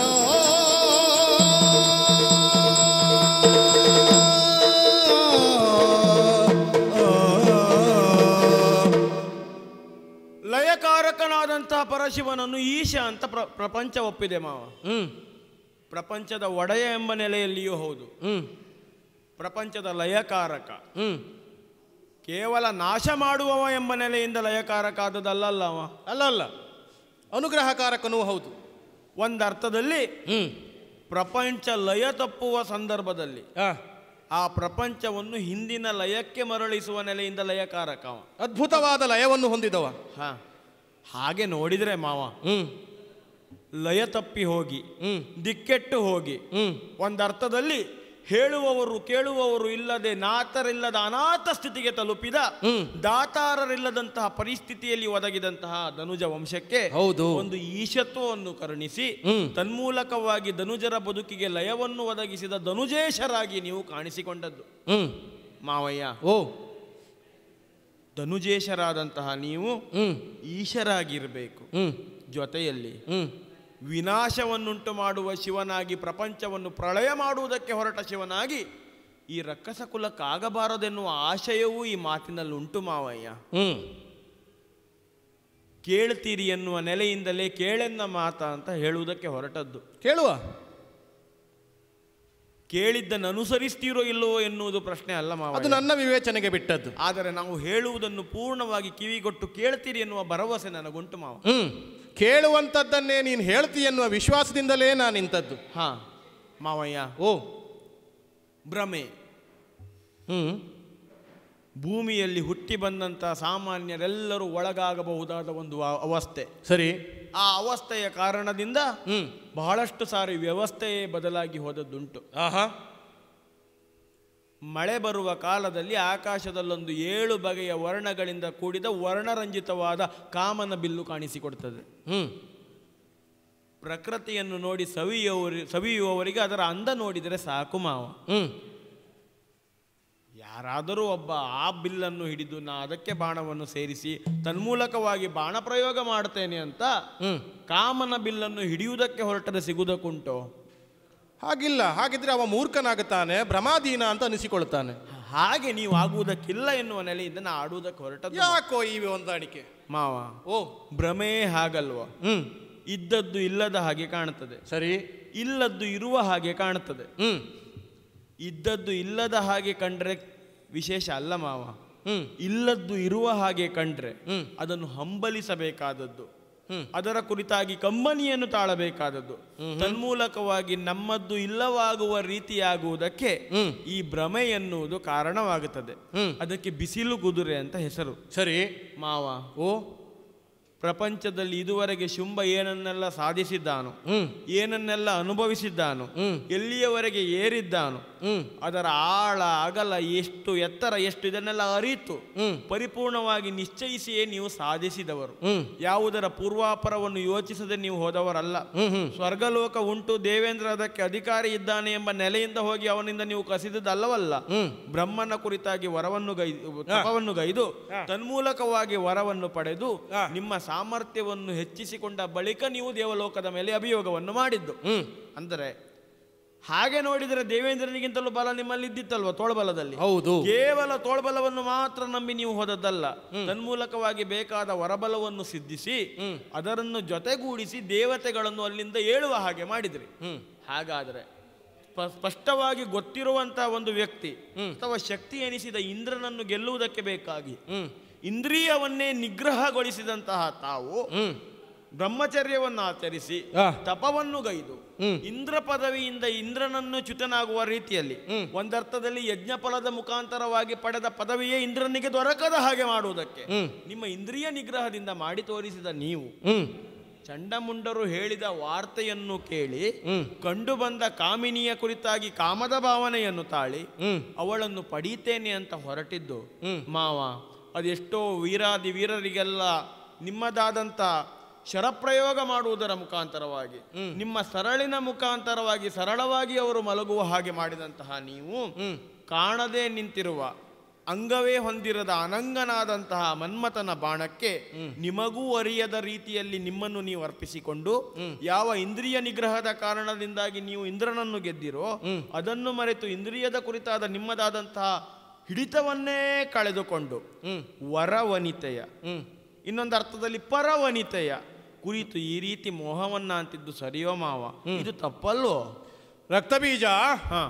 ಲಯಕಾರಕನಾದಂತಹ ಪರಶಿವನನ್ನು ಈಶ ಅಂತ ಪ್ರ ಪ್ರಪಂಚ ಒಪ್ಪಿದೆ ಮಾವ ಹ್ಮ್ ಪ್ರಪಂಚದ ಒಡೆಯ ಎಂಬ ನೆಲೆಯಲ್ಲಿಯೂ ಹೌದು ಹ್ಮ್ ಪ್ರಪಂಚದ ಲಯಕಾರಕ ಹ್ಮ್ ಕೇವಲ ನಾಶ ಮಾಡುವವ ಎಂಬ ನೆಲೆಯಿಂದ ಲಯಕಾರಕ ಆದದಲ್ಲ ಅವ ಅಲ್ಲ ಅಲ್ಲ ಅನುಗ್ರಹಕಾರಕನೂ ಹೌದು ಒಂದರ್ಥದಲ್ಲಿ ಹ್ಮ್ ಪ್ರಪಂಚ ಲಯ ತಪ್ಪುವ ಸಂದರ್ಭದಲ್ಲಿ ಆ, ಆ ಪ್ರಪಂಚವನ್ನು ಹಿಂದಿನ ಲಯಕ್ಕೆ ಮರಳಿಸುವ ನೆಲೆಯಿಂದ ಲಯಕಾರಕ ಅವ ಅದ್ಭುತವಾದ ಲಯವನ್ನು ಹೊಂದಿದವ ಹಾ ಹಾಗೆ ನೋಡಿದ್ರೆ ಮಾವ ಹ್ಮ್ ಲಯ ತಪ್ಪಿ ಹೋಗಿ ಹ್ಮ್ ದಿಕ್ಕೆಟ್ಟು ಹೋಗಿ ಹ್ಮ್ ಒಂದರ್ಥದಲ್ಲಿ ಹೇಳುವವರು ಕೇಳುವವರು ಇಲ್ಲದೆ ನಾತರಿಲ್ಲದ ಅನಾಥ ಸ್ಥಿತಿಗೆ ತಲುಪಿದ ಹ್ಮ್. ದಾತಾರರಿಲ್ಲದಂತಹ ಪರಿಸ್ಥಿತಿಯಲ್ಲಿ ಒದಗಿದಂತಹ ಧನುಜ ವಂಶಕ್ಕೆ ಹೌದು. ಒಂದು ಈಶತ್ವವನ್ನು ಕರುಣಿಸಿ ಹ್ಮ್. ತನ್ಮೂಲಕವಾಗಿ ಧನುಜರ ಬದುಕಿಗೆ ಲಯವನ್ನು ಒದಗಿಸಿದ ಧನುಜೇಶರಾಗಿ ನೀವು ಕಾಣಿಸಿಕೊಂಡದ್ದು ಹ್ಮ್ ಮಾವಯ್ಯ ಓ ಧನುಜೇಶರಾದಂತಹ ನೀವು ಹ್ಮ್ ಈಶರಾಗಿರಬೇಕು ಹ್ಮ್ ಜೊತೆಯಲ್ಲಿ ಹ್ಮ್ ವಿನಾಶವನ್ನುಂಟು ಮಾಡುವ ಶಿವನಾಗಿ ಪ್ರಪಂಚವನ್ನು ಪ್ರಳಯ ಮಾಡುವುದಕ್ಕೆ ಹೊರಟ ಶಿವನಾಗಿ ಈ ರಕ್ಕಸ ಕುಲಕ್ಕಾಗಬಾರದೆನ್ನುವ ಆಶಯವೂ ಈ ಮಾತಿನಲ್ಲಿ ಉಂಟು ಮಾವಯ್ಯ ಹ್ಮ್ ಕೇಳ್ತೀರಿ ಎನ್ನುವ ನೆಲೆಯಿಂದಲೇ ಕೇಳೆನ್ನ ಮಾತ ಅಂತ ಹೇಳುವುದಕ್ಕೆ ಹೊರಟದ್ದು ಕೇಳುವ ಕೇಳಿದ್ದನ್ನು ಅನುಸರಿಸ್ತೀರೋ ಇಲ್ಲವೋ ಎನ್ನುವುದು ಪ್ರಶ್ನೆ ಅಲ್ಲ ಅದು ಮಾವ ನನ್ನ ವಿವೇಚನೆಗೆ ಬಿಟ್ಟದ್ದು ಆದರೆ ನಾವು ಹೇಳುವುದನ್ನು ಪೂರ್ಣವಾಗಿ ಕಿವಿಗೊಟ್ಟು ಕೇಳ್ತೀರಿ ಎನ್ನುವ ಭರವಸೆ ನನಗುಂಟು ಮಾವ ಹ್ಮ್ ಕೇಳುವಂಥದ್ದನ್ನೇ ನೀನು ಹೇಳ್ತಿ ಎನ್ನುವ ವಿಶ್ವಾಸದಿಂದಲೇ ನಾನು ನಿಂತದ್ದು ಹಾ ಮಾವಯ್ಯ ಓ ಭ್ರಮೆ ಹ್ಮ್ ಭೂಮಿಯಲ್ಲಿ ಹುಟ್ಟಿ ಬಂದಂಥ ಸಾಮಾನ್ಯರೆಲ್ಲರೂ ಒಳಗಾಗಬಹುದಾದ ಒಂದು ಅವ- ಅವಸ್ಥೆ ಸರಿ ಆ ಅವಸ್ಥೆಯ ಕಾರಣದಿಂದ ಹ್ಮ್ ಬಹಳಷ್ಟು ಸಾರಿ ವ್ಯವಸ್ಥೆಯೇ ಬದಲಾಗಿ ಹೋದದ್ದುಂಟು ಆಹಾ ಮಳೆ ಬರುವ ಕಾಲದಲ್ಲಿ ಆಕಾಶದಲ್ಲೊಂದು ಏಳು ಬಗೆಯ ವರ್ಣಗಳಿಂದ ಕೂಡಿದ ವರ್ಣರಂಜಿತವಾದ ಕಾಮನ ಬಿಲ್ಲು ಕಾಣಿಸಿಕೊಡ್ತದೆ ಹ್ಮ್ ಪ್ರಕೃತಿಯನ್ನು ನೋಡಿ ಸವಿಯುವವರಿ ಸವಿಯುವವರಿಗೆ ಅದರ ಅಂದ ನೋಡಿದರೆ ಸಾಕು ಮಾವ ಹ್ಮ್ ಯಾರಾದರೂ ಒಬ್ಬ ಆ ಬಿಲ್ಲನ್ನು ಹಿಡಿದು ನಾ ಅದಕ್ಕೆ ಬಾಣವನ್ನು ಸೇರಿಸಿ ತನ್ಮೂಲಕವಾಗಿ ಬಾಣ ಪ್ರಯೋಗ ಮಾಡ್ತೇನೆ ಅಂತ ಕಾಮನ ಬಿಲ್ಲನ್ನು ಹಿಡಿಯುವುದಕ್ಕೆ ಹೊರಟರೆ ಸಿಗುವುದಕ್ಕುಂಟು ಹಾಗಿಲ್ಲ ಹಾಗಿದ್ರೆ ಅವ ಮೂರ್ಖನಾಗುತ್ತಾನೆ ಭ್ರಮಾಧೀನ ಅಂತ ಅನಿಸಿಕೊಳ್ತಾನೆ ಹಾಗೆ ನೀವು ಆಗುವುದಕ್ಕಿಲ್ಲ ಎನ್ನುವ ನೆಲೆಯಿಂದ ನಾ ಆಡುವುದಕ್ಕೆ ಹೊರಟದ್ದು ಯಾಕೋ ಈ ಹೊಂದಾಣಿಕೆ ಮಾವ ಓ ಭ್ರಮೇ ಹಾಗಲ್ವ ಹ್ಮ್ ಇದ್ದದ್ದು ಇಲ್ಲದ ಹಾಗೆ ಕಾಣುತ್ತದೆ ಸರಿ ಇಲ್ಲದ್ದು ಇರುವ ಹಾಗೆ ಕಾಣುತ್ತದೆ ಹ್ಮ್ ಇದ್ದದ್ದು ಇಲ್ಲದ ಹಾಗೆ ಕಂಡ್ರೆ ವಿಶೇಷ ಅಲ್ಲ ಮಾವ ಹ್ಮ್ ಇಲ್ಲದ್ದು ಇರುವ ಹಾಗೆ ಕಂಡ್ರೆ ಹ್ಮ್. ಅದನ್ನು ಹಂಬಲಿಸಬೇಕಾದದ್ದು ಹ್ಮ್. ಅದರ ಕುರಿತಾಗಿ ಕಂಬನಿಯನ್ನು ತಾಳಬೇಕಾದದ್ದು ತನ್ಮೂಲಕವಾಗಿ ನಮ್ಮದ್ದು ಇಲ್ಲವಾಗುವ ರೀತಿಯಾಗುವುದಕ್ಕೆ ಹ್ಮ್. ಈ ಭ್ರಮೆ ಎನ್ನುವುದು ಕಾರಣವಾಗುತ್ತದೆ ಹ್ಮ್. ಅದಕ್ಕೆ ಬಿಸಿಲು ಕುದುರೆ ಅಂತ ಹೆಸರು ಸರಿ ಮಾವ ಓ ಪ್ರಪಂಚದಲ್ಲಿ ಇದುವರೆಗೆ ಶುಂಭ ಏನನ್ನೆಲ್ಲ ಸಾಧಿಸಿದ್ದಾನು ಹ್ಮ್ ಏನನ್ನೆಲ್ಲ ಅನುಭವಿಸಿದ್ದಾನು ಹ್ಮ್. ಎಲ್ಲಿಯವರೆಗೆ ಏರಿದ್ದಾನು ಹ್ಮ್ ಅದರ ಆಳ ಅಗಲ ಎಷ್ಟು ಎತ್ತರ ಎಷ್ಟು ಇದನ್ನೆಲ್ಲ ಅರಿತು ಹ್ಮ್. ಪರಿಪೂರ್ಣವಾಗಿ ನಿಶ್ಚಯಿಸಿಯೇ ನೀವು ಸಾಧಿಸಿದವರು ಹ್ಮ್. ಯಾವುದರ ಪೂರ್ವಾಪರವನ್ನು ಯೋಚಿಸದೆ ನೀವು ಹೋದವರಲ್ಲ ಹ್ಮ್ ಹ್ಮ್ ಸ್ವರ್ಗಲೋಕ ಉಂಟು ದೇವೇಂದ್ರ ಅದಕ್ಕೆ ಅಧಿಕಾರಿ ಇದ್ದಾನೆ ಎಂಬ ನೆಲೆಯಿಂದ ಹೋಗಿ ಅವನಿಂದ ನೀವು ಕಸಿದದ್ದಲ್ಲವಲ್ಲ ಹ್ಮ್. ಬ್ರಹ್ಮನ ಕುರಿತಾಗಿ ವರವನ್ನು ಗೈದು ತಪವನ್ನು ಗೈದು ತನ್ಮೂಲಕವಾಗಿ ವರವನ್ನು ಪಡೆದು ಹಾ. ನಿಮ್ಮ ಸಾಮರ್ಥ್ಯವನ್ನು ಹೆಚ್ಚಿಸಿಕೊಂಡ ಬಳಿಕ ನೀವು ದೇವಲೋಕದ ಮೇಲೆ ಅಭಿಯೋಗವನ್ನು ಮಾಡಿದ್ದು ಹ್ಮ್ ಅಂದರೆ ಹಾಗೆ ನೋಡಿದರೆ ದೇವೇಂದ್ರನಿಗಿಂತಲೂ ಬಲ ನಿಮ್ಮಲ್ಲಿ ಇದ್ದಿತ್ತಲ್ವ ತೋಳ್ಬಲದಲ್ಲಿ ಹೌದು ಕೇವಲ ತೋಳ್ಬಲವನ್ನು ಮಾತ್ರ ನಂಬಿ ನೀವು ಹೋದದ್ದಲ್ಲ ತನ್ಮೂಲಕವಾಗಿ ಬೇಕಾದ ವರಬಲವನ್ನು ಸಿದ್ಧಿಸಿ ಅದರನ್ನು ಜೊತೆಗೂಡಿಸಿ ದೇವತೆಗಳನ್ನು ಅಲ್ಲಿಂದ ಏಳುವ ಹಾಗೆ ಮಾಡಿದ್ರಿ ಹಾಗಾದರೆ ಸ್ಪ- ಸ್ಪಷ್ಟವಾಗಿ ಗೊತ್ತಿರುವಂತ ಒಂದು ವ್ಯಕ್ತಿ ಅಥವಾ ಶಕ್ತಿ ಎನಿಸಿದ ಇಂದ್ರನನ್ನು ಗೆಲ್ಲುವುದಕ್ಕೆ ಬೇಕಾಗಿ ಇಂದ್ರಿಯವನ್ನೇ ನಿಗ್ರಹಗೊಳಿಸಿದಂತಹ ತಾವು ಹ್ಮ್ ಬ್ರಹ್ಮಚರ್ಯವನ್ನು ಆಚರಿಸಿ ಆ. ತಪವನ್ನು ಗೈದು ಹ್ಮ್. ಇಂದ್ರ ಪದವಿಯಿಂದ ಇಂದ್ರನನ್ನು ಚ್ಯುತನಾಗುವ ರೀತಿಯಲ್ಲಿ ಒಂದರ್ಥದಲ್ಲಿ ಯಜ್ಞ ಫಲದ ಮುಖಾಂತರವಾಗಿ ಪಡೆದ ಪದವಿಯೇ ಇಂದ್ರನಿಗೆ ದೊರಕದ ಹಾಗೆ ಮಾಡುವುದಕ್ಕೆ ನಿಮ್ಮ ಇಂದ್ರಿಯ ನಿಗ್ರಹದಿಂದ ಮಾಡಿ ತೋರಿಸಿದ ನೀವು ಹ್ಮ್ ಚಂಡಮುಂಡರು ಹೇಳಿದ ವಾರ್ತೆಯನ್ನು ಕೇಳಿ ಹ್ಮ್. ಕಂಡು ಬಂದ ಕಾಮಿನಿಯ ಕುರಿತಾಗಿ ಕಾಮದ ಭಾವನೆಯನ್ನು ತಾಳಿ ಹ್ಮ್ ಅವಳನ್ನು ಪಡೀತೇನೆ ಅಂತ ಹೊರಟಿದ್ದು ಹ್ಮ್. ಮಾವ ಅದೆಷ್ಟೋ ವೀರಾದಿ ವೀರರಿಗೆಲ್ಲ ನಿಮ್ಮದಾದಂಥ ಶರಪ್ರಯೋಗ ಮಾಡುವುದರ ಮುಖಾಂತರವಾಗಿ ನಿಮ್ಮ ಸರಳಿನ ಮುಖಾಂತರವಾಗಿ ಸರಳವಾಗಿ ಅವರು ಮಲಗುವ ಹಾಗೆ ಮಾಡಿದಂತಹ ನೀವು ಕಾಣದೇ ನಿಂತಿರುವ ಅಂಗವೇ ಹೊಂದಿರದ ಅನಂಗನಾದಂತಹ ಮನ್ಮಥನ ಬಾಣಕ್ಕೆ ನಿಮಗೂ ಅರಿಯದ ರೀತಿಯಲ್ಲಿ ನಿಮ್ಮನ್ನು ನೀವು ಅರ್ಪಿಸಿಕೊಂಡು ಯಾವ ಇಂದ್ರಿಯ ನಿಗ್ರಹದ ಕಾರಣದಿಂದಾಗಿ ನೀವು ಇಂದ್ರನನ್ನು ಗೆದ್ದಿರೋ ಅದನ್ನು ಮರೆತು ಇಂದ್ರಿಯದ ಕುರಿತಾದ ನಿಮ್ಮದಾದಂತಹ ಹಿಡಿತವನ್ನೇ ಕಳೆದುಕೊಂಡು ವರವನಿತೆಯ ಇನ್ನೊಂದು ಅರ್ಥದಲ್ಲಿ ಪರವನಿತೆಯ ಕುರಿತು ಈ ರೀತಿ ಮೋಹವನ್ನ ಅಂತಿದ್ದು ಸರಿಯೋ ಮಾವ ಇದು ತಪ್ಪಲ್ವೋ ರಕ್ತಬೀಜ ಹಾ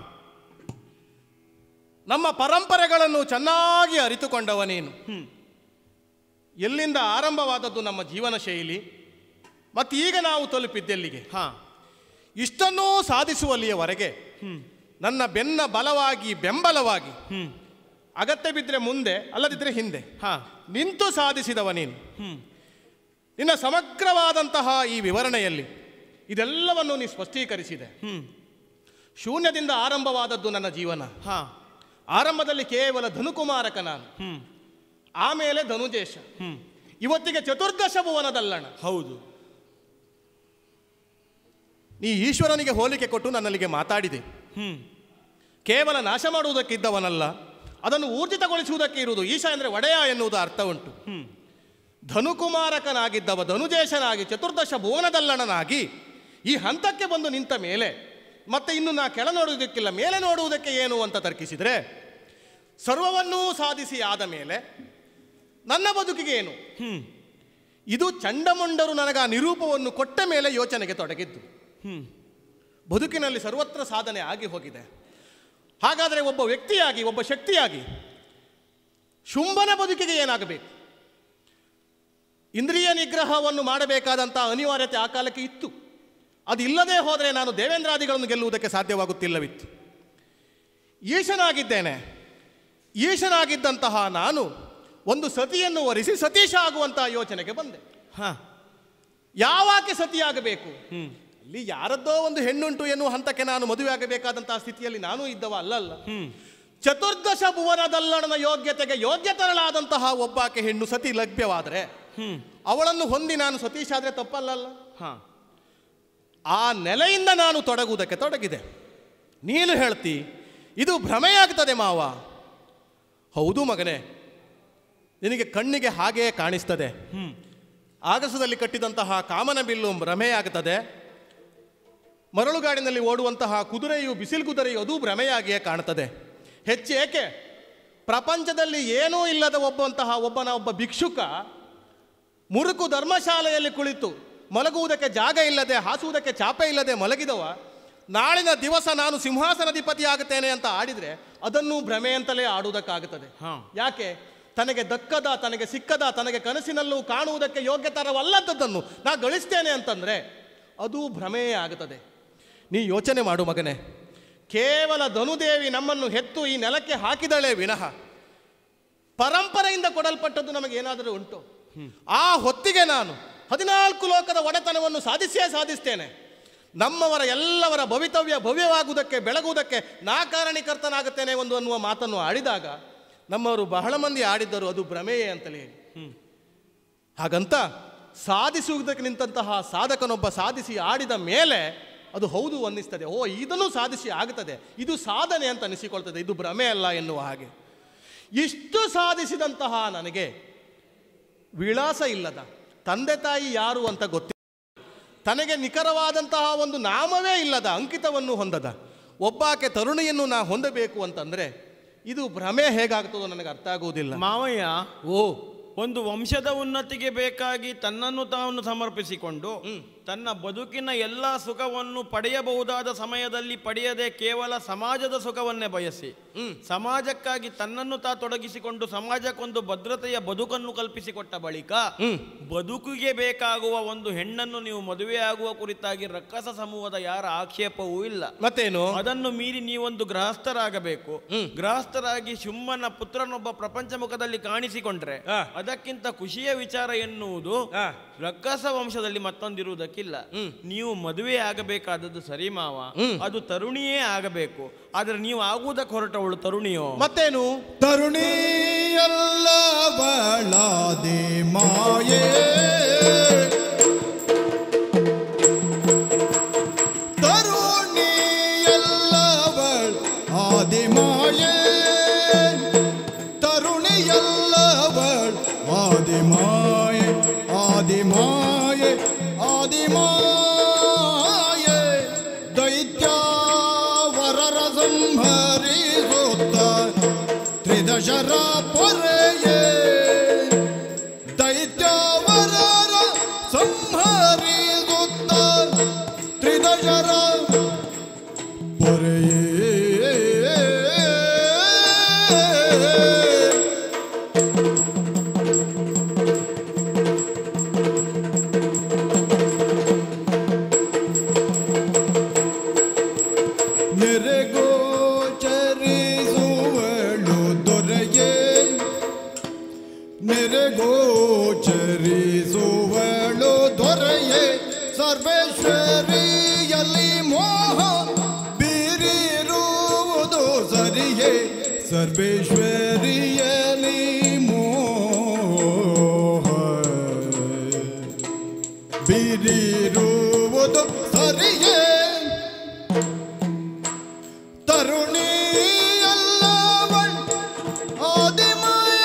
ನಮ್ಮ ಪರಂಪರೆಗಳನ್ನು ಚೆನ್ನಾಗಿ ಅರಿತುಕೊಂಡವ ನೀನು ಹ್ಮ್. ಎಲ್ಲಿಂದ ಆರಂಭವಾದದ್ದು ನಮ್ಮ ಜೀವನ ಶೈಲಿ ಮತ್ತು ಈಗ ನಾವು ತಲುಪಿದ್ದೆಲ್ಲಿಗೆ ಹಾ ಇಷ್ಟನ್ನೂ ಸಾಧಿಸುವಲ್ಲಿಯವರೆಗೆ ನನ್ನ ಬೆನ್ನ ಬಲವಾಗಿ ಬೆಂಬಲವಾಗಿ ಹ್ಮ್ ಅಗತ್ಯ ಬಿದ್ದರೆ ಮುಂದೆ ಅಲ್ಲದಿದ್ದರೆ ಹಿಂದೆ ಹಾ ನಿಂತು ಸಾಧಿಸಿದವ ನೀನು ಹ್ಮ್ ನಿನ್ನ ಸಮಗ್ರವಾದಂತಹ ಈ ವಿವರಣೆಯಲ್ಲಿ ಇದೆಲ್ಲವನ್ನು ನೀ ಸ್ಪಷ್ಟೀಕರಿಸಿದೆ ಹ್ಮ್ ಶೂನ್ಯದಿಂದ ಆರಂಭವಾದದ್ದು ನನ್ನ ಜೀವನ ಹಾ ಆರಂಭದಲ್ಲಿ ಕೇವಲ ಧನುಕುಮಾರಕ ನಾನು ಹ್ಮ್ ಆಮೇಲೆ ಧನುಜೇಶ ಹ್ಮ್ ಇವತ್ತಿಗೆ ಚತುರ್ದಶ ಭುವನದಲ್ಲಣ ಹೌದು ನೀ ಈಶ್ವರನಿಗೆ ಹೋಲಿಕೆ ಕೊಟ್ಟು ನನ್ನಲ್ಲಿಗೆ ಮಾತಾಡಿದೆ ಹ್ಮ್ ಕೇವಲ ನಾಶ ಮಾಡುವುದಕ್ಕಿದ್ದವನಲ್ಲ ಅದನ್ನು ಊರ್ಜಿತಗೊಳಿಸುವುದಕ್ಕೆ ಇರುವುದು ಈಶ ಅಂದರೆ ಒಡೆಯ ಎನ್ನುವುದು ಅರ್ಥ ಉಂಟು ಹ್ಮ್ ಧನುಕುಮಾರಕನಾಗಿದ್ದವ ಧನುಜೇಶನಾಗಿ ಚತುರ್ದಶ ಭುವನದಲ್ಲಣನಾಗಿ ಈ ಹಂತಕ್ಕೆ ಬಂದು ನಿಂತ ಮೇಲೆ ಮತ್ತೆ ಇನ್ನು ನಾ ಕೆಳ ನೋಡುವುದಕ್ಕಿಲ್ಲ ಮೇಲೆ ನೋಡುವುದಕ್ಕೆ ಏನು ಅಂತ ತರ್ಕಿಸಿದರೆ ಸರ್ವವನ್ನೂ ಸಾಧಿಸಿ ಆದ ಮೇಲೆ ನನ್ನ ಬದುಕಿಗೆ ಏನು ಹ್ಮ್ ಇದು ಚಂಡಮುಂಡರು ನನಗೆ ಆ ನಿರೂಪವನ್ನು ಕೊಟ್ಟ ಮೇಲೆ ಯೋಚನೆಗೆ ತೊಡಗಿದ್ದು ಹ್ಮ್ ಬದುಕಿನಲ್ಲಿ ಸರ್ವತ್ರ ಸಾಧನೆ ಆಗಿ ಹೋಗಿದೆ ಹಾಗಾದರೆ ಒಬ್ಬ ವ್ಯಕ್ತಿಯಾಗಿ ಒಬ್ಬ ಶಕ್ತಿಯಾಗಿ ಶುಂಭನ ಬದುಕಿಗೆ ಏನಾಗಬೇಕು ಇಂದ್ರಿಯ ನಿಗ್ರಹವನ್ನು ಮಾಡಬೇಕಾದಂಥ ಅನಿವಾರ್ಯತೆ ಆ ಕಾಲಕ್ಕೆ ಇತ್ತು ಅದು ಇಲ್ಲದೆ ಹೋದರೆ ನಾನು ದೇವೇಂದ್ರಾದಿಗಳನ್ನು ಗೆಲ್ಲುವುದಕ್ಕೆ ಸಾಧ್ಯವಾಗುತ್ತಿಲ್ಲವಿತ್ತು ಈಶನಾಗಿದ್ದೇನೆ ಈಶನಾಗಿದ್ದಂತಹ ನಾನು ಒಂದು ಸತಿಯನ್ನು ವರಿಸಿ ಸತೀಶ ಆಗುವಂತಹ ಯೋಚನೆಗೆ ಬಂದೆ ಹಾ ಯಾವಾಕೆ ಸತಿಯಾಗಬೇಕು ಹ್ಮ್ ಇಲ್ಲಿ ಯಾರದ್ದೋ ಒಂದು ಹೆಣ್ಣುಂಟು ಎನ್ನುವ ಹಂತಕ್ಕೆ ನಾನು ಮದುವೆ ಆಗಬೇಕಾದಂತಹ ಸ್ಥಿತಿಯಲ್ಲಿ ನಾನು ಇದ್ದವ ಅಲ್ಲಲ್ಲ ಹ್ಮ್ ಚತುರ್ದಶ ಭುವನದಲ್ಲಣನ ಯೋಗ್ಯತೆಗೆ ಯೋಗ್ಯತರಳಾದಂತಹ ಒಬ್ಬಾಕೆ ಹೆಣ್ಣು ಸತಿ ಲಭ್ಯವಾದರೆ ಹ್ಮ್ ಅವಳನ್ನು ಹೊಂದಿ ನಾನು ಸತೀಶ್ ಆದರೆ ತಪ್ಪಲ್ಲಲ್ಲ ಹಾ ಆ ನೆಲೆಯಿಂದ ನಾನು ತೊಡಗುವುದಕ್ಕೆ ತೊಡಗಿದೆ ನೀನು ಹೇಳ್ತಿ ಇದು ಭ್ರಮೆಯಾಗ್ತದೆ ಮಾವ ಹೌದು ಮಗನೇ ನಿನಗೆ ಕಣ್ಣಿಗೆ ಹಾಗೆಯೇ ಕಾಣಿಸ್ತದೆ ಆಗಸದಲ್ಲಿ ಕಟ್ಟಿದಂತಹ ಕಾಮನ ಬಿಲ್ಲು ಭ್ರಮೆಯಾಗುತ್ತದೆ ಮರಳುಗಾಡಿನಲ್ಲಿ ಓಡುವಂತಹ ಕುದುರೆಯು ಬಿಸಿಲು ಕುದುರೆಯು ಅದು ಭ್ರಮೆಯಾಗಿಯೇ ಕಾಣುತ್ತದೆ ಹೆಚ್ಚು ಏಕೆ ಪ್ರಪಂಚದಲ್ಲಿ ಏನೂ ಇಲ್ಲದ ಒಬ್ಬಂತಹ ಒಬ್ಬನ ಒಬ್ಬ ಭಿಕ್ಷುಕ ಮುರುಕು ಧರ್ಮಶಾಲೆಯಲ್ಲಿ ಕುಳಿತು ಮಲಗುವುದಕ್ಕೆ ಜಾಗ ಇಲ್ಲದೆ ಹಾಸುವುದಕ್ಕೆ ಚಾಪೆ ಇಲ್ಲದೆ ಮಲಗಿದವ ನಾಳಿನ ದಿವಸ ನಾನು ಸಿಂಹಾಸನಾಧಿಪತಿ ಆಗುತ್ತೇನೆ ಅಂತ ಆಡಿದ್ರೆ ಅದನ್ನು ಭ್ರಮೆ ಅಂತಲೇ ಆಡುವುದಕ್ಕಾಗುತ್ತದೆ ಹಾ. ಯಾಕೆ ತನಗೆ ದಕ್ಕದ ತನಗೆ ಸಿಕ್ಕದ ತನಗೆ ಕನಸಿನಲ್ಲೂ ಕಾಣುವುದಕ್ಕೆ ಯೋಗ್ಯತರವಲ್ಲದದ್ದನ್ನು ನಾ ಗಳಿಸ್ತೇನೆ ಅಂತಂದ್ರೆ ಅದು ಭ್ರಮೆಯೇ ಆಗುತ್ತದೆ ನೀ ಯೋಚನೆ ಮಾಡು ಮಗನೇ ಕೇವಲ ಧನುದೇವಿ ನಮ್ಮನ್ನು ಹೆತ್ತು ಈ ನೆಲಕ್ಕೆ ಹಾಕಿದಳೇ ವಿನಃ ಪರಂಪರೆಯಿಂದ ಕೊಡಲ್ಪಟ್ಟದ್ದು ನಮಗೆ ಏನಾದರೂ ಉಂಟು ಆ ಹೊತ್ತಿಗೆ ನಾನು ಹದಿನಾಲ್ಕು ಲೋಕದ ಒಡೆತನವನ್ನು ಸಾಧಿಸಿಯೇ ಸಾಧಿಸ್ತೇನೆ ನಮ್ಮವರ ಎಲ್ಲವರ ಭವಿತವ್ಯ ಭವ್ಯವಾಗುವುದಕ್ಕೆ ಬೆಳಗುವುದಕ್ಕೆ ನಾ ಕಾರಣೀಕರ್ತನಾಗುತ್ತೇನೆ ಒಂದು ಅನ್ನುವ ಮಾತನ್ನು ಆಡಿದಾಗ ನಮ್ಮವರು ಬಹಳ ಮಂದಿ ಆಡಿದ್ದರು ಅದು ಭ್ರಮೆಯೇ ಅಂತಲೇ ಹೇಳಿ ಹಾಗಂತ ಸಾಧಿಸುವುದಕ್ಕೆ ನಿಂತಹ ಸಾಧಕನೊಬ್ಬ ಸಾಧಿಸಿ ಆಡಿದ ಮೇಲೆ ಅದು ಹೌದು ಅನ್ನಿಸ್ತದೆ ಓ ಇದನ್ನು ಸಾಧಿಸಿ ಆಗುತ್ತದೆ ಇದು ಸಾಧನೆ ಅಂತ ಅನಿಸಿಕೊಳ್ತದೆ ಇದು ಭ್ರಮೆ ಅಲ್ಲ ಎನ್ನುವ ಹಾಗೆ ಇಷ್ಟು ಸಾಧಿಸಿದಂತಹ ನನಗೆ ವಿಳಾಸ ಇಲ್ಲದ ತಂದೆ ತಾಯಿ ಯಾರು ಅಂತ ಗೊತ್ತಿಲ್ಲ ತನಗೆ ನಿಖರವಾದಂತಹ ಒಂದು ನಾಮವೇ ಇಲ್ಲದ ಅಂಕಿತವನ್ನು ಹೊಂದದ ಒಬ್ಬಾಕೆ ತರುಣಿಯನ್ನು ನಾ ಹೊಂದಬೇಕು ಅಂತಂದ್ರೆ ಇದು ಭ್ರಮೆ ಹೇಗಾಗ್ತದೋ ನನಗೆ ಅರ್ಥ ಆಗುವುದಿಲ್ಲ ಮಾವಯ್ಯ ಓ ಒಂದು ವಂಶದ ಉನ್ನತಿಗೆ ಬೇಕಾಗಿ ತನ್ನನ್ನು ತಾನು ಸಮರ್ಪಿಸಿಕೊಂಡು ತನ್ನ ಬದುಕಿನ ಎಲ್ಲ ಸುಖವನ್ನು ಪಡೆಯಬಹುದಾದ ಸಮಯದಲ್ಲಿ ಪಡೆಯದೆ ಕೇವಲ ಸಮಾಜದ ಸುಖವನ್ನೇ ಬಯಸಿ ಸಮಾಜಕ್ಕಾಗಿ ತನ್ನನ್ನು ತಾ ತೊಡಗಿಸಿಕೊಂಡು ಸಮಾಜಕ್ಕೊಂದು ಭದ್ರತೆಯ ಬದುಕನ್ನು ಕಲ್ಪಿಸಿಕೊಟ್ಟ ಬಳಿಕ ಬದುಕಿಗೆ ಬೇಕಾಗುವ ಒಂದು ಹೆಣ್ಣನ್ನು ನೀವು ಮದುವೆಯಾಗುವ ಕುರಿತಾಗಿ ರಕ್ಕಸ ಸಮೂಹದ ಯಾರ ಆಕ್ಷೇಪವೂ ಇಲ್ಲ ಮತ್ತೇನು ಅದನ್ನು ಮೀರಿ ನೀವೊಂದು ಗೃಹಸ್ಥರಾಗಬೇಕು ಗೃಹಸ್ಥರಾಗಿ ಶುಂಭನ ಪುತ್ರನೊಬ್ಬ ಪ್ರಪಂಚ ಮುಖದಲ್ಲಿ ಕಾಣಿಸಿಕೊಂಡ್ರೆ ಆ. ಅದಕ್ಕಿಂತ ಖುಷಿಯ ವಿಚಾರ ಎನ್ನುವುದು ಆ. ರಕ್ಕಸ ವಂಶದಲ್ಲಿ ಮತ್ತೊಂದಿರುವುದಕ್ಕಿಲ್ಲ ನೀವು ಮದುವೆ ಆಗಬೇಕಾದದ್ದು ಸರಿ ಮಾವ ಅದು ತರುಣಿಯೇ ಆಗಬೇಕು ಆದ್ರೆ ನೀವು ಆಗುವುದಕ್ಕೆ ಹೊರಟವಳು ತರುಣಿಯೋ ಮತ್ತೇನು ತರುಣಿಯಲ್ಲವಳಾದಿ ಮಾಯೇ ತರುಣಿಯಲ್ಲವಳ್ ಆದಿ ಮಾಯೇ ತರುಣಿಯಲ್ಲವಳ್ ಆದಿ ಮಾಯೆ ಆದಿ ಮಾಯೆ ಆದಿ ಮಾಯೆ ದೈತ್ಯ ವರರ ಸಂಹರಿಸುತ್ತ ತ್ರಿದಶರ ಪೊರೆಯೇ ದೈತ್ಯವರರ ಸಂಹರಿಸುತ್ತ ತ್ರಿದಶರ ಪೊರೆಯೇ ನೆರೆಗೋಚರಿಸುವಳು ದೊರೆಯೇ ನೆರೆಗೋಚರಿಸುವಳು ದೊರೆಯೇ ಸರ್ವೇಶ್ವರಿಯಲ್ಲಿ ಮೋಹ ಬೀರಿರುವುದು ಸರಿಯೇ ಸರ್ವೇಶ್ವರಿಯಲ್ಲಿ ಮೋಹ ಬೀರಿರುವುದು ಸರಿಯೇ ತರುಣಿಯಲ್ಲವಳ್ ಆದಿಮಾಯ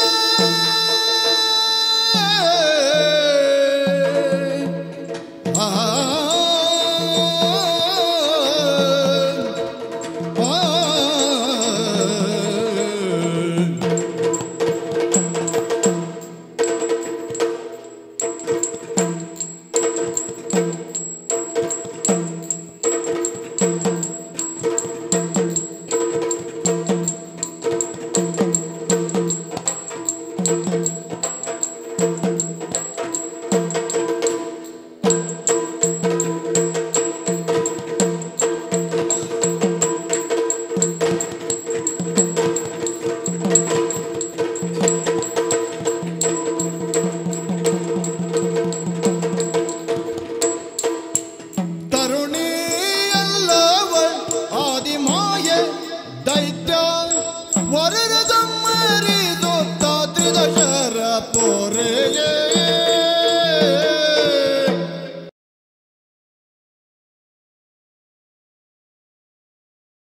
ಆ ಆ ತರುಣಿಯಲ್ಲವಳ್ ಆದಿಮಾಯೆ ದೈತ್ಯ ವರರದ